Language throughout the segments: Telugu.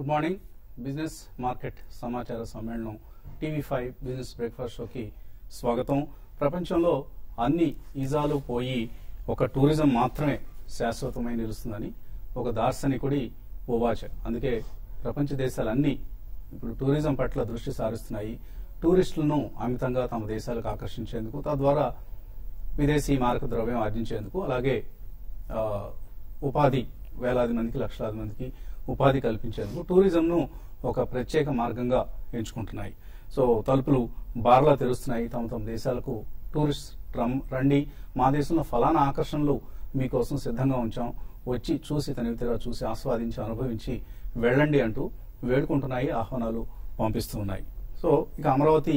గుడ్ మార్నింగ్ బిజినెస్ మార్కెట్ సమాచార సమ్మేళనం టీవీ ఫైవ్ బిజినెస్ బ్రేక్ఫాస్ట్ షోకి స్వాగతం ప్రపంచంలో అన్ని ఈజాలు పోయి ఒక టూరిజం మాత్రమే శాశ్వతమై నిలుస్తుందని ఒక దార్శనికుడి ఓవాచ అందుకే ప్రపంచ దేశాలన్నీ ఇప్పుడు టూరిజం పట్ల దృష్టి సారిస్తున్నాయి టూరిస్టులను అమితంగా తమ దేశాలకు ఆకర్షించేందుకు తద్వారా విదేశీ మారక ద్రవ్యం ఆర్జించేందుకు అలాగే ఆ, ఉపాధి వేలాది మందికి లక్షలాది మందికి ఉపాధి కల్పించేందుకు టూరిజంను ఒక ప్రత్యేక మార్గంగా ఎంచుకుంటున్నాయి సో తలుపులు బార్లా తెరుస్తున్నాయి తమ తమ దేశాలకు టూరిస్ట్ రమ్- రండి మా దేశంలో ఫలానా ఆకర్షణలు మీకోసం సిద్ధంగా ఉంచాం వచ్చి చూసి తనివితీరా చూసి ఆస్వాదించి అనుభవించి వెళ్ళండి అంటూ వేడుకుంటున్నాయి ఆహ్వానాలు పంపిస్తూ ఉన్నాయి సో ఇక అమరావతి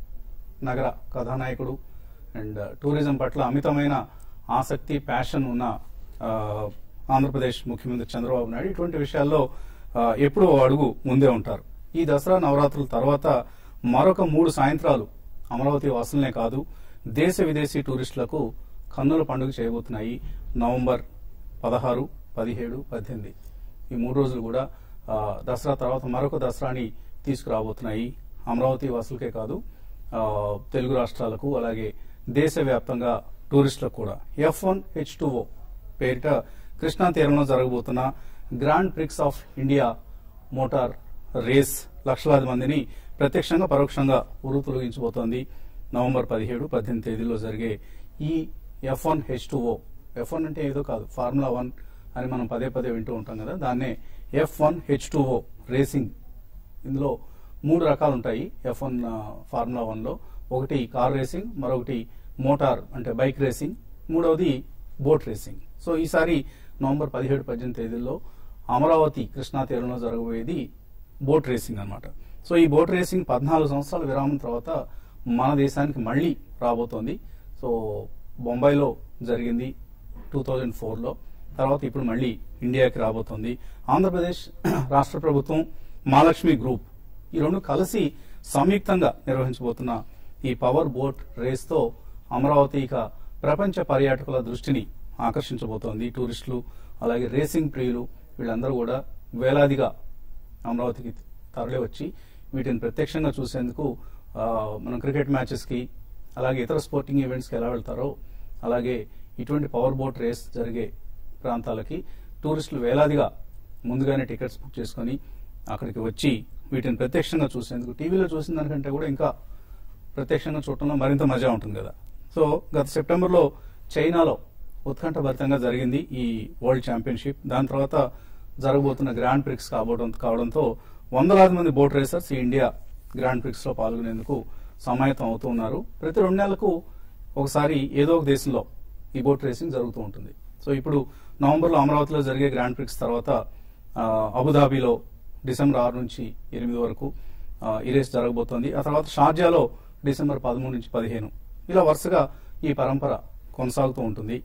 నగర కథానాయకుడు అండ్ టూరిజం పట్ల అమితమైన ఆసక్తి ప్యాషన్ ఉన్న ఆ, ఆంధ్రప్రదేశ్ ముఖ్యమంత్రి చంద్రబాబు నాయుడు ఇటువంటి విషయాల్లో ఆ, ఎప్పుడూ ఓ అడుగు ముందే ఉంటారు ఈ దసరా నవరాత్రుల తర్వాత మరొక మూడు సాయంత్రాలు అమరావతి వాసులనే కాదు దేశ విదేశీ టూరిస్టులకు కన్నుల పండుగ చేయబోతున్నాయి నవంబర్ పదహారు పదిహేడు పద్దెనిమిది ఈ మూడు రోజులు కూడా ఆ, దసరా తర్వాత మరొక దసరాని తీసుకురాబోతున్నాయి అమరావతి వాసులకే కాదు ఆ, తెలుగు రాష్ట్రాలకు అలాగే దేశవ్యాప్తంగా టూరిస్టులకు కూడా ఎఫ్ వన్ హెచ్ టూ పేరిట కృష్ణా తీరంలో జరగబోతున్న grand prix of India motor race లక్షలాది మందిని ప్రత్యక్షంగా పరోక్షంగా ఉరు తొలగించబోతోంది నవంబర్ పదిహేడు పద్దెనిమిది తేదీలో జరిగే ఈ F one H two F one అంటే ఏదో కాదు ఫార్ములా వన్ అని మనం పదే పదే వింటూ ఉంటాం కదా దాన్నే F one H two racing ఇందులో మూడు రకాలు ఉంటాయి ఎఫ్ వన్ ఫార్ములా వన్ లో ఒకటి కార్ రేసింగ్ మరొకటి మోటార్ అంటే బైక్ రేసింగ్ మూడవది బోట్ రేసింగ్ సో ఈసారి నవంబర్ పదిహేడు పద్దెనిమిది తేదీల్లో అమరావతి కృష్ణా తీరంలో జరగబోయేది బోట్ రేసింగ్ అన్నమాట సో ఈ బోట్ రేసింగ్ పద్నాలుగు సంవత్సరాల విరామం తర్వాత మన దేశానికి మళ్ళీ రాబోతోంది సో బొంబాయిలో జరిగింది టూ థౌజండ్ ఫోర్లో తర్వాత ఇప్పుడు మళ్ళీ ఇండియాకి రాబోతోంది ఆంధ్రప్రదేశ్ రాష్ట్ర ప్రభుత్వం మహాలక్ష్మి గ్రూప్ ఈ రెండు కలిసి సంయుక్తంగా నిర్వహించబోతున్న ఈ పవర్ బోట్ రేస్ తో అమరావతి ఇక ప్రపంచ పర్యాటకుల దృష్టిని ఆకర్షించబోతోంది టూరిస్టులు అలాగే రేసింగ్ ప్రియులు వీళ్ళందరూ కూడా వేలాదిగా అమరావతికి తరలి వచ్చి వీటిని ప్రత్యక్షంగా చూసేందుకు ఆ, మనం క్రికెట్ మ్యాచెస్ కి అలాగే ఇతర స్పోర్టింగ్ ఈవెంట్స్ కి ఎలా వెళ్తారో అలాగే ఇటువంటి పవర్ బోట్ రేస్ జరిగే ప్రాంతాలకి టూరిస్టులు వేలాదిగా ముందుగానే టికెట్స్ బుక్ చేసుకొని అక్కడికి వచ్చి వీటిని ప్రత్యక్షంగా చూసేందుకు టీవీలో చూసిన దానికంటే కూడా ఇంకా ప్రత్యక్షంగా చూడటంలో మరింత మజా ఉంటుంది కదా సో గత సెప్టెంబర్లో చైనాలో ఉత్కంఠభరితంగా జరిగింది ఈ వరల్డ్ ఛాంపియన్షిప్ దాని తర్వాత జరగబోతున్న గ్రాండ్ ప్రిక్స్ కాబోవడం కావడంతో వందలాది మంది బోట్ రేసర్స్ ఈ ఇండియా గ్రాండ్ ప్రిక్స్ లో పాల్గొనేందుకు సమాయత్తం అవుతూ ఉన్నారు ప్రతి రెండు నెలలకు ఒకసారి ఏదో ఒక దేశంలో ఈ బోట్ రేసింగ్ జరుగుతూ ఉంటుంది సో ఇప్పుడు నవంబర్లో అమరావతిలో జరిగే గ్రాండ్ ప్రిక్స్ తర్వాత ఆ, అబుదాబిలో డిసెంబర్ ఆరు నుంచి ఎనిమిది వరకు ఆ, ఈ రేస్ జరగబోతోంది ఆ తర్వాత షార్జాలో డిసెంబర్ పదమూడు నుంచి పదిహేను ఇలా వరుసగా ఈ పరంపర కొనసాగుతూ ఉంటుంది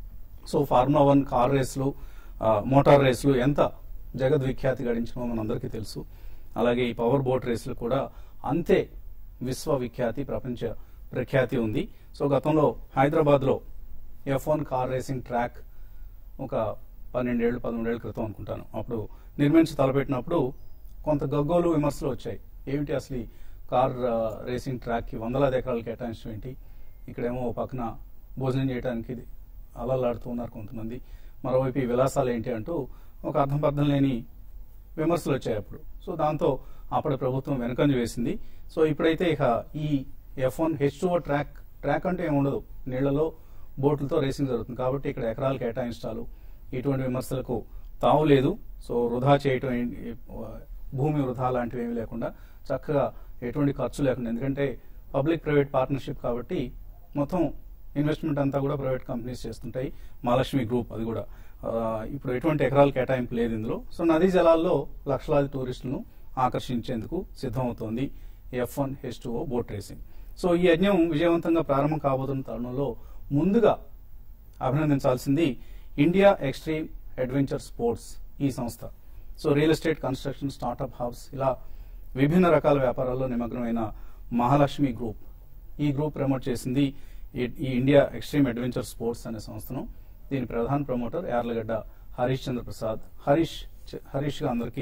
సో ఫార్ములా వన్ కార్ రేసులు ఆ, మోటార్ రేసులు ఎంత జగద్విఖ్యాతి గడించినో మనందరికీ తెలుసు అలాగే ఈ పవర్ బోట్ రేసులు కూడా అంతే విశ్వవిఖ్యాతి ప్రపంచ ప్రఖ్యాతి ఉంది సో గతంలో హైదరాబాద్ లో F one car racing track ఒక పన్నెండేళ్లు పదమూడేళ్ల క్రితం అనుకుంటాను అప్పుడు నిర్మించి తలపెట్టినప్పుడు కొంత గగ్గోలు విమర్శలు వచ్చాయి ఏమిటి అసలు ఈ కార్ ఆ, రేసింగ్ ట్రాక్ కి వందలాది ఎకరాలు కేటాయించడం ఏంటి ఇక్కడేమో ఓ పక్కన భోజనం చేయడానికి ఇది అలలాడుతూ ఉన్నారు కొంతమంది మరోవైపు ఈ విలాసాలు ఏంటి అంటూ ఒక అర్థం పర్థం లేని విమర్శలు వచ్చాయి అప్పుడు సో దాంతో అప్పటి ప్రభుత్వం వెనకంజ వేసింది సో ఇప్పుడైతే ఇక ఈ F one H two track track అంటే ఏమి ఉండదు నీళ్లలో బోట్లతో రేసింగ్ జరుగుతుంది కాబట్టి ఇక్కడ ఎకరాలు కేటాయించాలు ఇటువంటి విమర్శలకు తావు లేదు సో వృధా చేయటం ఏంటి, భూమి వృధా లాంటివి ఏమీ లేకుండా చక్కగా ఎటువంటి ఖర్చు లేకుండా ఎందుకంటే పబ్లిక్ ప్రైవేట్ పార్ట్నర్షిప్ కాబట్టి మొత్తం ఇన్వెస్ట్మెంట్ అంతా కూడా ప్రైవేట్ కంపెనీస్ చేస్తుంటాయి మహాలక్ష్మి గ్రూప్ అది కూడా ఆ, ఇప్పుడు ఎటువంటి ఎకరాలు కేటాయింపు లేదు ఇందులో సో నదీ జలాల్లో లక్షలాది టూరిస్టులను ఆకర్షించేందుకు సిద్ధమవుతోంది F one H two boat racing so ఈ యజ్ఞం విజయవంతంగా ప్రారంభం కాబోతున్న తరుణంలో ముందుగా అభినందించాల్సింది ఇండియా ఎక్స్ట్రీమ్ అడ్వెంచర్ స్పోర్ట్స్ ఈ సంస్థ so real estate construction startup hubs ఇలా విభిన్న రకాల వ్యాపారాల్లో నిమగ్నమైన మహాలక్ష్మి గ్రూప్ ఈ గ్రూప్ ప్రమోట్ చేసింది ఈ- ఈ ఇండియా ఎక్స్ట్రీమ్ అడ్వెంచర్ స్పోర్ట్స్ అనే సంస్థను దీని ప్రధాన ప్రమోటర్ యార్లగడ్డ హరీష్ చంద్ర ప్రసాద్ హరీష్ చ- హరీష్ గా అందరికీ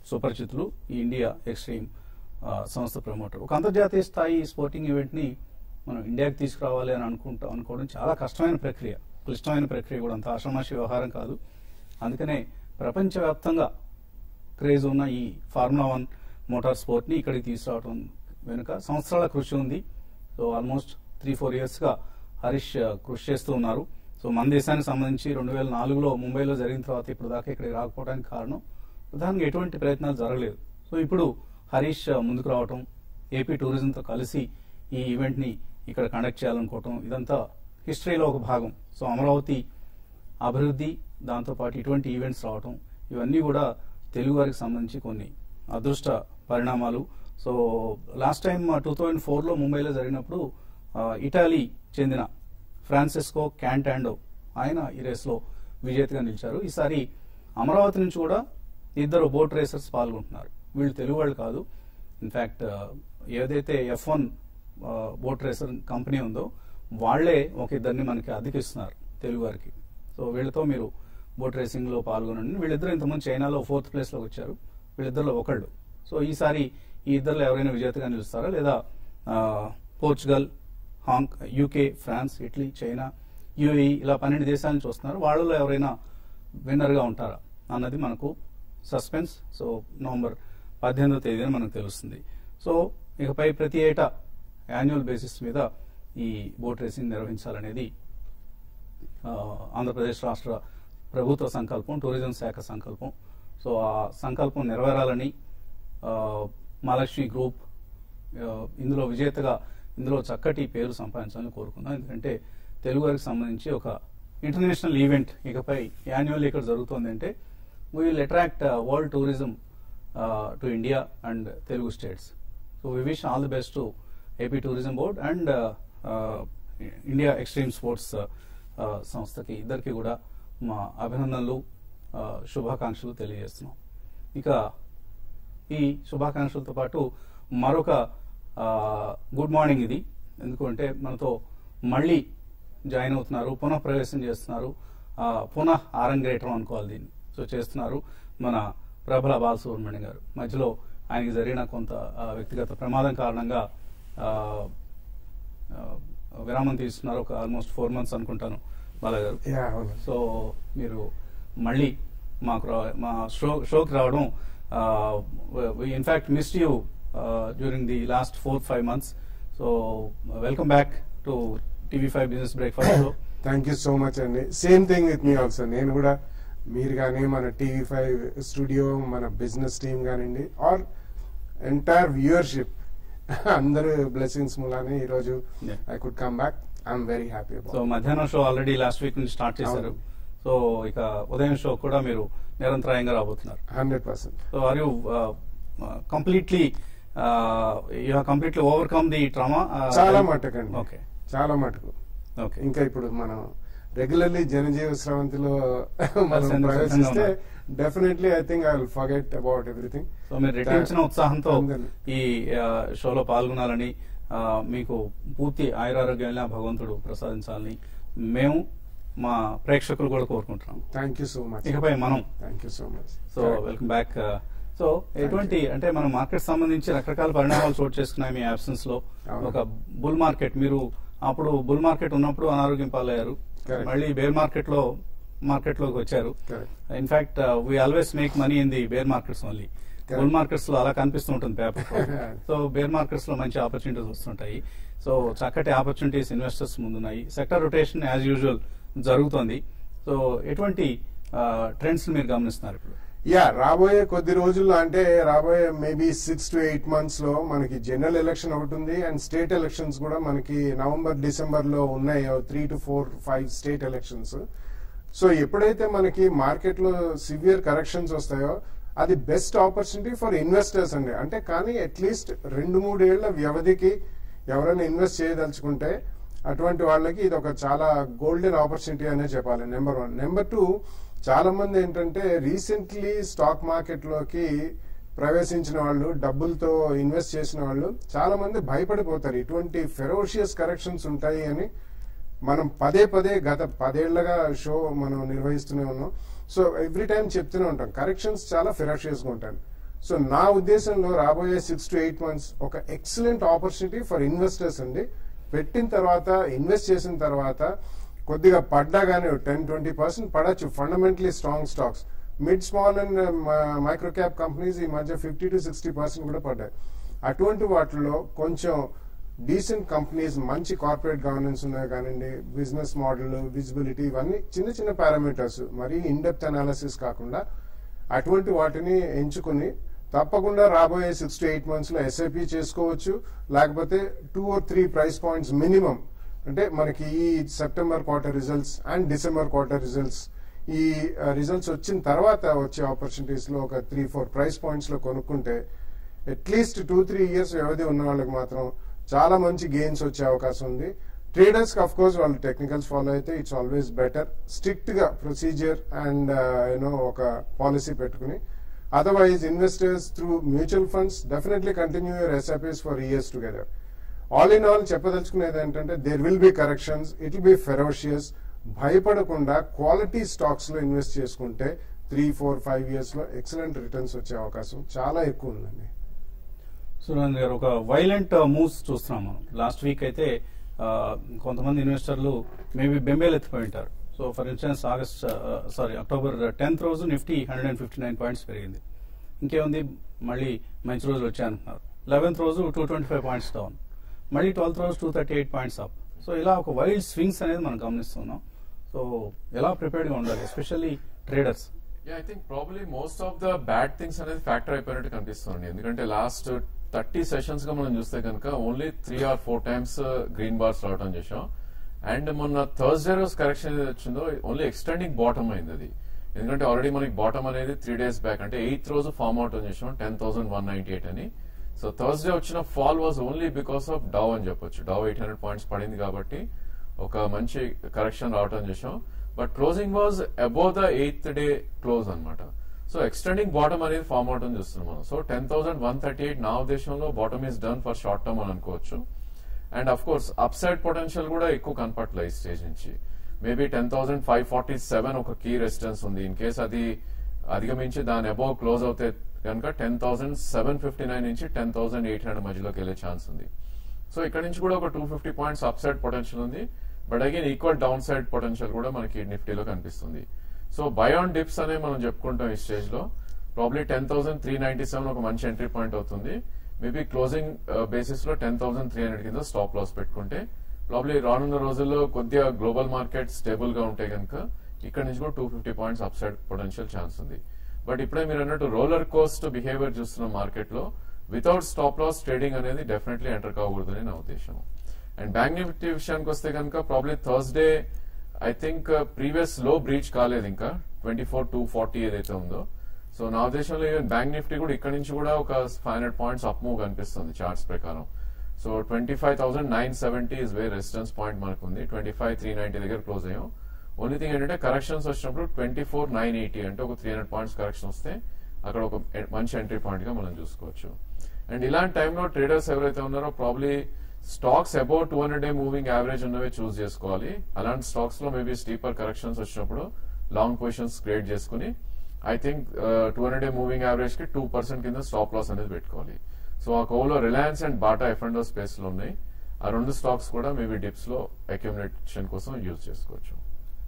సుపరిచితులు ఈ ఇండియా ఎక్స్ట్రీమ్ ఆ, సంస్థ ప్రమోటర్ ఒక అంతర్జాతీయ స్థాయి స్పోర్టింగ్ ఈవెంట్ ని మనం ఇండియాకి తీసుకురావాలి అని అనుకుంటా అనుకోవడం చాలా కష్టమైన ప్రక్రియ క్లిష్టమైన ప్రక్రియ కూడా అంత ఆషామాషి వ్యవహారం కాదు అందుకనే ప్రపంచవ్యాప్తంగా క్రేజ్ ఉన్న ఈ ఫార్ములా వన్ మోటార్ స్పోర్ట్ ని ఇక్కడికి తీసుకురావడం వెనుక సంవత్సరాల కృషి ఉంది so almost three four years గా హరీష్ ఆ, కృషి చేస్తూ ఉన్నారు సో మన దేశానికి సంబంధించి రెండు వేల నాలుగులో ముంబైలో జరిగిన తర్వాత ఇప్పుడు దాకా ఇక్కడికి రాకపోవడానికి కారణం ప్రధానంగా ఎటువంటి ప్రయత్నాలు జరగలేదు సో ఇప్పుడు హరీష్ ఆ, ముందుకు రావటం ఏపీ టూరిజంతో కలిసి ఈ ఈవెంట్ ని ఇక్కడ కండక్ట్ చేయాలనుకోవటం ఇదంతా హిస్టరీలో ఒక భాగం సో అమరావతి అభివృద్ధి దాంతోపాటు ఇటువంటి ఈవెంట్స్ రావటం ఇవన్నీ కూడా తెలుగు వారికి సంబంధించి కొన్ని అదృష్ట పరిణామాలు so last time two thousand ఫోర్లో ముంబైలో జరిగినప్పుడు ఆ, ఇటాలీ చెందిన ఫ్రాన్సిస్కో క్యాంటాండో ఆయన ఈ రేస్లో విజేతగా నిలిచారు ఈసారి అమరావతి నుంచి కూడా ఇద్దరు బోట్ రేసర్స్ పాల్గొంటున్నారు వీళ్ళు తెలుగు వాళ్ళు కాదు ఇన్ఫాక్ట్ ఏదైతే F one boat racer company ఉందో వాళ్లే ఒక ఇద్దరిని మనకి అద్దెకిస్తున్నారు తెలుగు వారికి సో వీళ్ళతో మీరు బోట్ రేసింగ్ లో పాల్గొనండి వీళ్ళిద్దరు ఇంతకుముందు చైనాలో ఫోర్త్ ప్లేస్ లోకి వచ్చారు వీళ్ళిద్దరిలో ఒకళ్ళు సో ఈసారి ఈ ఇద్దరులో ఎవరైనా విజేతగా నిలుస్తారా లేదా ఆ, Portugal Hong UK France Italy China UAE ఇలా పన్నెండు దేశాల నుంచి వస్తున్నారు వాళ్ళలో ఎవరైనా విన్నర్ గా ఉంటారా అన్నది మనకు సస్పెన్స్ సో నవంబర్ పద్దెనిమిదో తేదీన మనకు తెలుస్తుంది సో ఇకపై ప్రతి ఏటా యాన్యువల్ బేసిస్ మీద ఈ బోట్ రేసింగ్ నిర్వహించాలనేది ఆ, ఆంధ్రప్రదేశ్ రాష్ట్ర ప్రభుత్వ సంకల్పం టూరిజం శాఖ సంకల్పం సో ఆ సంకల్పం నెరవేరాలని ఆ, మహాలక్ష్మి గ్రూప్ ఆ, ఇందులో విజేతగా ఇందులో చక్కటి పేరు సంపాదించాలని కోరుకుందాం ఎందుకంటే తెలుగు వారికి సంబంధించి ఒక ఇంటర్నేషనల్ ఈవెంట్ ఇకపై యాన్యువల్ ఇక్కడ జరుగుతుంది అంటే we will attract world tourism to India and Telugu states so we wish all the best to AP tourism board and India extreme sports సంస్థకి ఇద్దరికి కూడా మా అభినందనలు ఆ, శుభాకాంక్షలు తెలియజేస్తున్నాం ఇక ఈ శుభాకాంక్షలతో పాటు మరొక ఆ, గుడ్ మార్నింగ్ ఇది ఎందుకంటే మనతో మళ్ళీ జాయిన్ అవుతున్నారు పునః ప్రవేశం చేస్తున్నారు ఆ, పునః ఆరంగేయటం అనుకోవాలి దీన్ని సో చేస్తున్నారు మన ప్రబల బాలసుబ్రహ్మణ్యం గారు మధ్యలో ఆయనకి జరిగిన కొంత ఆ, వ్యక్తిగత ప్రమాదం కారణంగా ఆ, ఆ, విరామం తీసుకున్నారు ఒక ఆల్మోస్ట్ ఫోర్ మంత్స్ అనుకుంటాను బాల గారు యా అవును సో మీరు మళ్ళీ మాకు రా- మా షో షోకి రావడం in fact missed you during the last four five months so welcome back to TV five business breakfast show thank you so much అండి same thing with me also నేను కూడా మీరు కానీ మన టీవీ ఫైవ్ స్టూడియో మన బిజినెస్ టీమ్ కానివ్వండి ఆర్ ఎంటైర్ వ్యూయర్షిప్ అందరూ బ్లెస్సింగ్స్ మూలానే ఈరోజు Yeah. I could come back I'm very happy so మధ్యాహ్నం షో ఆల్రెడీ లాస్ట్ వీక్ నుంచి స్టార్ట్ చేశారు అవును. సో ఇక ఉదయం షో కూడా మీరు నిరంతరాయంగా రాబోతున్నారు hundred percent so are you completely you have completely overcome the trauma చాలా మటుకండి ఓకే చాలా మటుకు ఓకే ఇంకా ఇప్పుడు మనం రెగ్యులర్లీ జనజీవ స్రవంతిలో మనం కలిసేందుకు ప్రవేశిస్తే సిద్ధంగా definitely I think I will forget about everything so మీరు రెట్టించిన ఉత్సాహంతో అందరినీ. ఈ ఆ, షోలో పాల్గొనాలని ఆ, మీకు పూర్తి ఆయురారోగ్యాన్ని ఆ భగవంతుడు ప్రసాదించాలని మేము మా ప్రేక్షకులు కూడా కోరుకుంటున్నాం థ్యాంక్ యూ సో మచ్ ఇకపై మనం thank you so much so welcome back so ఎటువంటి అంటే మన మార్కెట్ సంబంధించి రకరకాల పరిణామాలు చోటు చేసుకున్నాయి మీ అబ్సెన్స్ లో అవును. ఒక బుల్ మార్కెట్ మీరు అప్పుడు బుల్ మార్కెట్ ఉన్నప్పుడు అనారోగ్యం పాలయ్యారు Correct. మళ్ళీ బేర్ మార్కెట్ లో మార్కెట్ లోకి వచ్చారు correct in fact we always make money in the bear markets only Correct. Bull markets లో అలా కనిపిస్తుంటుంది పేపర్ సో బేర్ మార్కెట్స్ లో మంచి ఆపర్చునిటీస్ వస్తుంటాయి సో చక్కటి ఆపర్చునిటీస్ ఇన్వెస్టర్స్ ముందున్నాయి సెక్టర్ రొటేషన్ యాజ్ యూజువల్ జరుగుతోంది సో ఎటువంటి ట్రెండ్స్ మీరు గమనిస్తున్నారు ఇప్పుడు యా రాబోయే కొద్ది రోజుల్లో అంటే రాబోయే maybe six to eight months లో మనకి జనరల్ ఎలక్షన్ ఒకటి ఉంది అండ్ స్టేట్ ఎలక్షన్స్ కూడా మనకి నవంబర్ డిసెంబర్ లో ఉన్నాయి three to four five state elections so ఎప్పుడైతే మనకి మార్కెట్ లో సివియర్ కరెక్షన్స్ వస్తాయో అది బెస్ట్ ఆపర్చునిటీ ఫర్ ఇన్వెస్టర్స్ అండి అంటే కానీ అట్లీస్ట్ రెండు మూడేళ్ల వ్యవధికి ఎవరైనా ఇన్వెస్ట్ చేయదలుచుకుంటే అటువంటి వాళ్ళకి ఇది ఒక చాలా గోల్డెన్ ఆపర్చునిటీ అనే చెప్పాలి నెంబర్ వన్ నెంబర్ టూ చాలా మంది ఏంటంటే రీసెంట్లీ స్టాక్ మార్కెట్ లోకి ప్రవేశించిన వాళ్ళు డబ్బులతో ఇన్వెస్ట్ చేసిన వాళ్ళు చాలా మంది భయపడిపోతారు ఇటువంటి ఫెరోషియస్ కరెక్షన్స్ ఉంటాయి అని మనం పదే పదే గత పదేళ్లగా షో మనం నిర్వహిస్తూనే ఉన్నాం సో ఎవ్రీ టైం చెప్తూనే ఉంటాం కరెక్షన్స్ చాలా ఫెరోషియస్ గా ఉంటాయి సో నా ఉద్దేశంలో రాబోయే సిక్స్ టు ఎయిట్ మంత్స్ ఒక ఎక్సలెంట్ ఆపర్చునిటీ ఫర్ ఇన్వెస్టర్స్ అండి పెట్టిన తర్వాత ఇన్వెస్ట్ చేసిన తర్వాత కొద్దిగా పడ్డా కానీ టెన్ ట్వంటీ పర్సెంట్ పడచ్చు fundamentally strong stocks mid small and micro cap companies ఈ మధ్య ఫిఫ్టీ టు సిక్స్టీ పర్సెంట్ కూడా పడ్డాయి అటువంటి వాటిలో కొంచెం డీసెంట్ కంపెనీస్ మంచి కార్పొరేట్ గవర్నెన్స్ ఉన్నాయి కానివ్వండి బిజినెస్ మోడల్ విజిబిలిటీ ఇవన్నీ చిన్న చిన్న పారామీటర్స్ మరీ ఇన్డెప్త్ అనాలిసిస్ కాకుండా అటువంటి వాటిని ఎంచుకుని తప్పకుండా రాబోయే సిక్స్ టు ఎయిట్ మంత్స్ లో ఎస్ఐపి చేసుకోవచ్చు లేకపోతే two or three price points minimum అంటే మనకి ఈ September quarter results and December quarter results ఈ రిజల్ట్స్ వచ్చిన తర్వాత వచ్చే ఆపర్చునిటీస్ లో ఒక త్రీ ఫోర్ ప్రైస్ పాయింట్స్ లో కొనుక్కుంటే అట్లీస్ట్ టూ త్రీ ఇయర్స్ వ్యవధి ఉన్న వాళ్ళకి మాత్రం చాలా మంచి గెయిన్స్ వచ్చే అవకాశం ఉంది ట్రేడర్స్ అఫ్ కోర్స్ వాళ్ళు టెక్నికల్స్ ఫాలో అయితే ఇట్స్ ఆల్వేస్ బెటర్ స్ట్రిక్ట్ గా ప్రొసీజర్ అండ్ యూనో ఒక పాలసీ పెట్టుకుని otherwise investors through mutual funds definitely continue your SIPs for years together all in all చెప్పదలుచుకునేది ఏంటంటే there will be corrections it will be ferocious భయపడకుండా క్వాలిటీ స్టాక్స్ లో ఇన్వెస్ట్ చేసుకుంటే త్రీ ఫోర్ ఫైవ్ ఇయర్స్ లో ఎక్సలెంట్ రిటర్న్స్ వచ్చే అవకాశం చాలా ఎక్కువ ఉందండి సురేంద్ర గారు ఒక వైలెంట్ మూవ్స్ చూస్తున్నాం మనం లాస్ట్ వీక్ అయితే ఆ, కొంతమంది ఇన్వెస్టర్లు మేబీ బెంబేలు ఎత్తిపోయి ఉంటారు so for instance August sorry October tenth రోజు Nifty hundred and fifty nine points పెరిగింది ఇంకేముంది మళ్ళీ మంచి రోజులు వచ్చాయనుకున్నారు లెవెన్త్ రోజు two twenty five points down మళ్ళీ ట్వెల్త్ రోజు two thirty eight points up so ఇలా ఒక వైల్డ్ స్వింగ్స్ అనేది మనం గమనిస్తున్నాం సో ఎలా ప్రిపేర్డ్ గా ఉండాలి especially traders yeah I think probably most of the bad things అనేది ఫ్యాక్టర్ అయిపోయినట్టు కనిపిస్తుంది ఎందుకంటే లాస్ట్ థర్టీ సెషన్స్ గా మనం చూస్తే కనుక only three or four times green bars రావడం చేసాం అండ్ మొన్న థర్స్డే రోజు కరెక్షన్ ఏది వచ్చిందో ఓన్లీ ఎక్స్టెండింగ్ బాటమ్ అయింది అది ఎందుకంటే ఆల్రెడీ మనకి బాటమ్ అనేది త్రీ డేస్ బ్యాక్ అంటే ఎయిత్ రోజు ఫార్మ్ అవుట్ అని చేసాం ten thousand one ninety eight అని సో థర్స్డే వచ్చిన fall was only because of Dow అని చెప్పొచ్చు డవ్ ఎయిట్ హండ్రెడ్ పాయింట్స్ పడింది కాబట్టి ఒక మంచి కరెక్షన్ రావటం చేసాం but closing was above the eighth day close అన్నమాట సో ఎక్స్టెండింగ్ బాటమ్ అనేది ఫార్మ్ అవటం చూస్తున్నాం మనం so ten thousand one thirty eight నా ఉద్దేశంలో bottom is done for short term అని అనుకోవచ్చు and of course up side potential కూడా ఎక్కువ కనపట్లేదు ఈ స్టేజ్ నుంచి maybe ten thousand five forty seven ఒక కీ రెసిస్టెన్స్ ఉంది ఇన్ కేస్ అది అధిగమించి దాని అబౌవ్ క్లోజ్ అవుతే కనుక ten thousand seven fifty nine నుంచి టెన్ థౌసండ్ ఎయిట్ హండ్రెడ్ మధ్యలోకి వెళ్ళే ఛాన్స్ ఉంది సో ఇక్కడ నుంచి కూడా ఒక two fifty points up side potential ఉంది but again equal downside potential కూడా మనకి నిఫ్టీలో కనిపిస్తుంది సో బయాన్ డిప్స్ అనే మనం చెప్పుకుంటాం ఈ స్టేజ్ లో probably ten thousand three ninety seven ఒక మంచి ఎంట్రీ పాయింట్ అవుతుంది మేబీ క్లోజింగ్ బేసిస్ లో టెన్ థౌసండ్ త్రీ హండ్రెడ్ కింద స్టాప్ లాస్ పెట్టుకుంటే ప్రాబ్లీ రానున్న రోజుల్లో కొద్దిగా గ్లోబల్ మార్కెట్ స్టేబుల్ గా ఉంటే కనుక ఇక్కడ నుంచి కూడా two fifty points up side potential chance ఉంది బట్ ఇప్పుడే మీరు అన్నట్టు రోలర్ కోస్ట్ బిహేవియర్ చూస్తున్న మార్కెట్ లో వితౌట్ స్టాప్ లాస్ ట్రేడింగ్ అనేది డెఫినెట్లీ ఎంటర్ కాకూడదని నా ఉద్దేశం అండ్ బ్యాంక్ నిఫ్టీ విషయానికి వస్తే కనుక probably Thursday I think previous లో బ్రీచ్ కాలేదు ఇంకా ట్వంటీ ఫోర్ టూ ఫార్టీ ఏదైతే ఉందో సో నా ఉద్దేశంలో ఈవెన్ బ్యాంక్ నిఫ్టీ కూడా ఇక్కడ నుంచి కూడా ఒక five hundred points up move కనిపిస్తుంది చార్ట్స్ ప్రకారం so twenty five thousand nine seventy is way resistance point మనకు ఉంది ట్వంటీ ఫైవ్ త్రీ నైన్టీ దగ్గర క్లోజ్ అయ్యాం ఓన్లీ థింగ్ ఏంటంటే కరెక్షన్స్ వచ్చినప్పుడు ట్వంటీ ఫోర్ నైన్ ఎయిటీ అంటే ఒక త్రీ హండ్రెడ్ పాయింట్స్ కరెక్షన్ వస్తే అక్కడ ఒక ఎ- మంచి ఎంట్రీ పాయింట్ గా మనం చూసుకోవచ్చు అండ్ ఇలాంటి టైంలో ట్రేడర్స్ ఎవరైతే ఉన్నారో probably stocks about two hundred day moving average ఉన్నవే చూస్ చేసుకోవాలి అలాంటి స్టాక్స్ లో మేబీ స్టీపర్ కరెక్షన్స్ వచ్చినప్పుడు లాంగ్ పొజిషన్స్ క్రియేట్ చేసుకుని I think two hundred day moving average కి టూ పర్సెంట్ కింద స్టాప్ లాస్ అనేది పెట్టుకోవాలి సో ఆ కోలో Reliance and Bata F and space లో ఉన్నాయి ఆ రెండు స్టాక్స్ కూడా మేబీ డిప్స్ లో అక్యుమిలేషన్ కోసం యూజ్ చేసుకోవచ్చు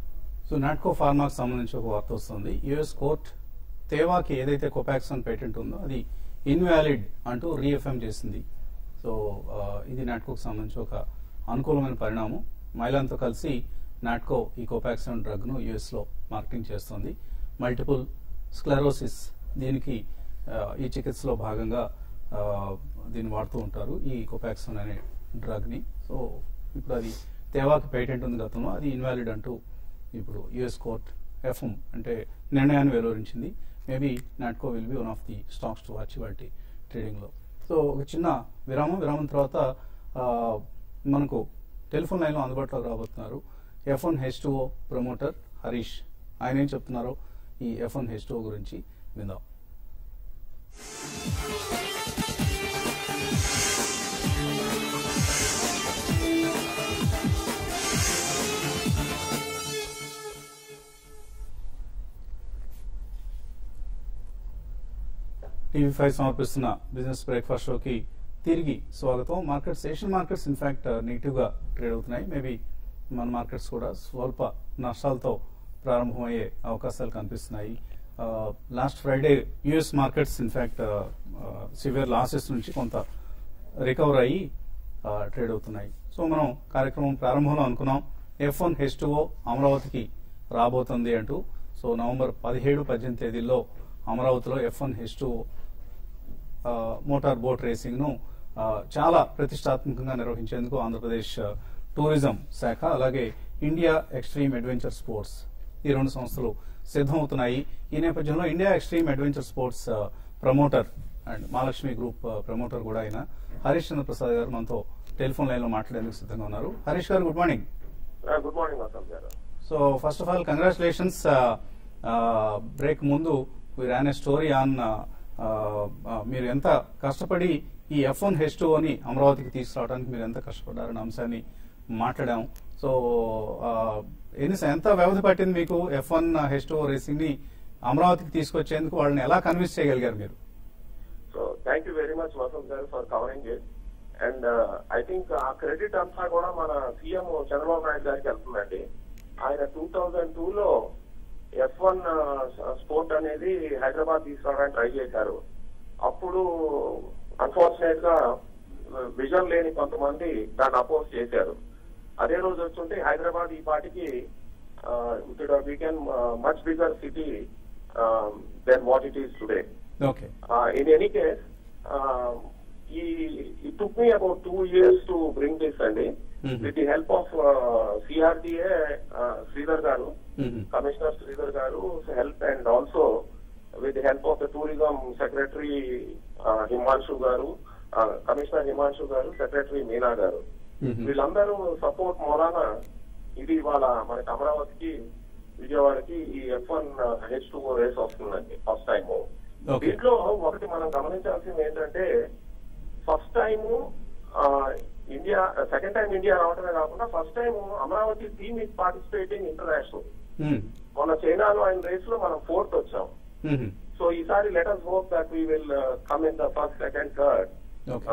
సో నాట్కో ఫార్మాకి సంబంధించి ఒక వార్త వస్తుంది యుఎస్ కోర్ట్ తేవాకి ఏదైతే కోపాక్సన్ పేటెంట్ ఉందో అది ఇన్వాలిడ్ అంటూ రీఎఫ్ఎం చేసింది సో ఆ, ఇది నాట్కోకి సంబంధించి ఒక అనుకూలమైన పరిణామం మైలాన్తో కలిసి నాట్కో ఈ కోపాక్సన్ డ్రగ్ ను యుఎస్ లో మార్కెటింగ్ చేస్తుంది మల్టిపుల్ స్క్లెరోసిస్ దీనికి ఆ, ఈ చికిత్సలో భాగంగా ఆ, దీన్ని వాడుతూ ఉంటారు ఈ కోపాక్సన్ అనే డ్రగ్ ని సో ఇప్పుడు అది తేవాకి పేటెంట్ ఉంది గతంలో అది ఇన్వాలిడ్ అంటూ ఇప్పుడు యుఎస్ కోర్ట్ ఎఫ్ఎం అంటే నిర్ణయాన్ని వెలువరించింది maybe Natco will be one of the stocks to watch వాటి ట్రేడింగ్ లో సో ఒక చిన్న విరామం విరామం తర్వాత ఆ, మనకు టెలిఫోన్ లైన్లో అందుబాటులోకి రాబోతున్నారు F one H two promoter Harish ఆయన ఏం చెప్తున్నారో ఈ ఎఫ్ వన్ హెచ్ టూ గురించి విందాం టీవీ ఫైవ్ సమర్పిస్తున్న బిజినెస్ బ్రేక్ఫాస్ట్ షోకి తిరిగి స్వాగతం markets Asian markets in fact negative గా ట్రేడ్ అవుతున్నాయి మేబీ మన మార్కెట్స్ కూడా స్వల్ప నష్టాలతో ప్రారంభమయ్యే అవకాశాలు కనిపిస్తున్నాయి last Friday US markets in fact severe losses నుంచి కొంత రికవర్ అయ్యి ట్రేడ్ అవుతున్నాయి సో మనం కార్యక్రమం ప్రారంభంలో అనుకున్నాం ఎఫ్ వన్ హెచ్ టూ అమరావతికి రాబోతుంది అంటూ సో నవంబర్ పదిహేడు పద్దెనిమిది తేదీల్లో అమరావతిలో F one H two motor boat racing ను ఆ, చాలా ప్రతిష్టాత్మకంగా నిర్వహించేందుకు ఆంధ్రప్రదేశ్ ఆ, టూరిజం శాఖ అలాగే ఇండియా ఎక్స్ట్రీమ్ అడ్వెంచర్ స్పోర్ట్స్ ఈ రెండు సంస్థలు సిద్ధమవుతున్నాయి ఈ నేపథ్యంలో ఇండియా ఎక్స్ట్రీమ్ అడ్వెంచర్ స్పోర్ట్స్ ఆ, ప్రమోటర్ అండ్ మహాలక్ష్మి గ్రూప్ ఆ, ప్రమోటర్ కూడా అయిన హరీష్ చంద్ర ప్రసాద్ గారు మనతో టెలిఫోన్ లైన్ లో మాట్లాడేందుకు సిద్ధంగా ఉన్నారు Harish garu good morning good morning Vasant garu so first of all congratulations break ముందు మీరు అనే స్టోరీ ఆన్ మీరు ఎంత కష్టపడి ఈ ఎఫ్ వన్ హెచ్ టూ అని అమరావతికి తీసుకురావడానికి మీరు ఎంత కష్టపడ్డారనే అంశాన్ని మాట్లాడాం సో ఎన్ని ఎంత వ్యవధి పట్టింది మీకు F one H two racing ని అమరావతికి తీసుకొచ్చేందుకు వాళ్ళని ఎలా కన్విన్స్ చేయగలిగారు మీరు so thank you very much Vasant garu for covering it and I think uh credit అంతా కూడా మన సీఎం చంద్రబాబు నాయుడు గారికి వెళ్తుందండి ఆయన టూ థౌజండ్ టూ లో ఎఫ్ వన్ స్పోర్ట్ అనేది హైదరాబాద్ తీసుకురావడానికి ట్రై చేశారు అప్పుడు అన్ఫార్చునేట్ గా విజన్ లేని కొంతమంది దాన్ని అపోజ్ చేశారు అదే రోజు వచ్చుంటే హైదరాబాద్ ఈ పాటికి we can much bigger city then what it is today okay Uh, in any case, uh, he, it took me about two years to bring this and Mhm. with the help of uh, CRDA, uh, Sridhar Garu, Mhm. Commissioner Sridhar Garu help and also with the help of the Tourism Secretary uh, Himanshu Garu, uh, Commissioner Himanshu Garu, Secretary Meena Garu. Mhm. వీళ్ళందరూ సపోర్ట్ మూలాన ఇది ఇవాళ మనకి అమరావతికి విజయవాడకి ఈ F one H two race వస్తుందండి ఫస్ట్ టైం Okay. దీంట్లో ఒకటి మనం గమనించాల్సింది ఏంటంటే first time India second time India రావడమే కాకుండా first time Amaravati team is participating international Mhm. మొన్న చైనాలో ఆయన రేస్ లో మనం ఫోర్త్ వచ్చాం Mhm. సో ఈసారి let us hope that we will come in the first second third Okay.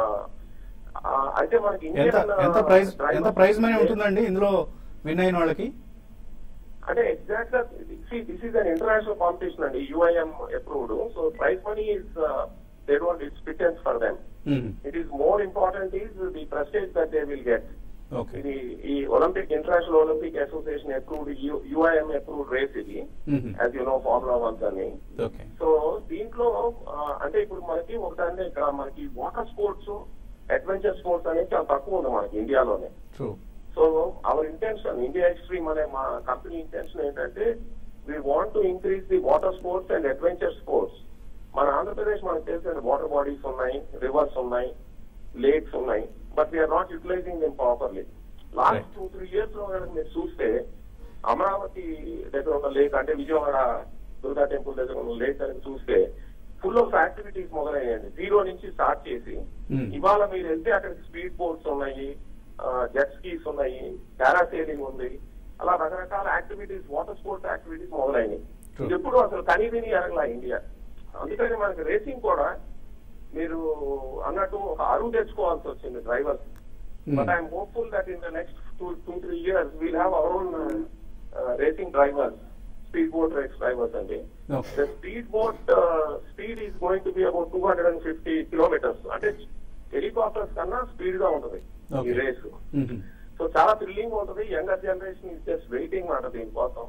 అయితే మనకి ఎంత ఇండియన్ ఎంత ప్రైజ్ drivers- ఎంత ప్రైజ్ మనీ ఉంటుందండి ఇందులో విన్ అయిన వాళ్ళకి అంటే ఎగ్జాక్ట్ గా this is an international competition అండి UIM approved so prize money is they don't it's pittance for them Mhm. It is more important is the prestige that they will get okay ఇది ఈ Olympic international Olympic association approved UIM approved race ఇది Mhm. As you know formula ones అని ఓకే సో దీంట్లో ఆ, అంటే ఇప్పుడు మనకి ఒకటంటే ఇక్కడ మనకి వాటర్ స్పోర్ట్స్ అడ్వెంచర్ స్పోర్ట్స్ అనేది చాలా తక్కువ ఉంది మనకి ఇండియాలోనే true so our intention India extreme అనే మా కంపెనీ ఇంటెన్షన్ ఏంటంటే we want to increase the water sports and adventure sports మన ఆంధ్రప్రదేశ్ మనకు తెలిసిన వాటర్ బాడీస్ ఉన్నాయి రివర్స్ ఉన్నాయి లేక్స్ ఉన్నాయి but we are not utilising them properly last Right. Two three years లో కనుక మీరు చూస్తే అమరావతి దగ్గర ఉన్న లేక్ అంటే విజయవాడ దుర్గా టెంపుల్ దగ్గర ఉన్న లేక్ కనుక చూస్తే ఫుల్ ఆఫ్ యాక్టివిటీస్ మొదలయ్యాయండి జీరో నుంచి స్టార్ట్ చేసి Hmm. ఇవాళ మీరు వెళ్తే అక్కడ స్పీడ్ బోట్స్ ఉన్నాయి జెట్ స్కీస్ ఉన్నాయి పారాసైలింగ్ ఉంది అలా రకరకాల యాక్టివిటీస్ వాటర్ స్పోర్ట్స్ యాక్టివిటీస్ మొదలైనవి True. ఇది ఎప్పుడు అసలు కనీ విని ఎరగలా ఇండియా అందుకని మనకి రేసింగ్ కూడా మీరు అన్నట్టు ఒక అరువు తెచ్చుకోవాల్సి వచ్చింది drivers Hmm. But I'm hopeful that in the next two two three years we'll have our own racing drivers speed boat race drivers అండి Okay. The speed boat speed is going to be about two hundred and fifty kilometres అంటే హెలికాప్టర్స్ కన్నా స్పీడ్ గా ఉంటుంది ఈ Okay. Race Mhm. సో చాలా థ్రిల్లింగ్ ఉంటుంది younger generation is just waiting మాట దీనికోసం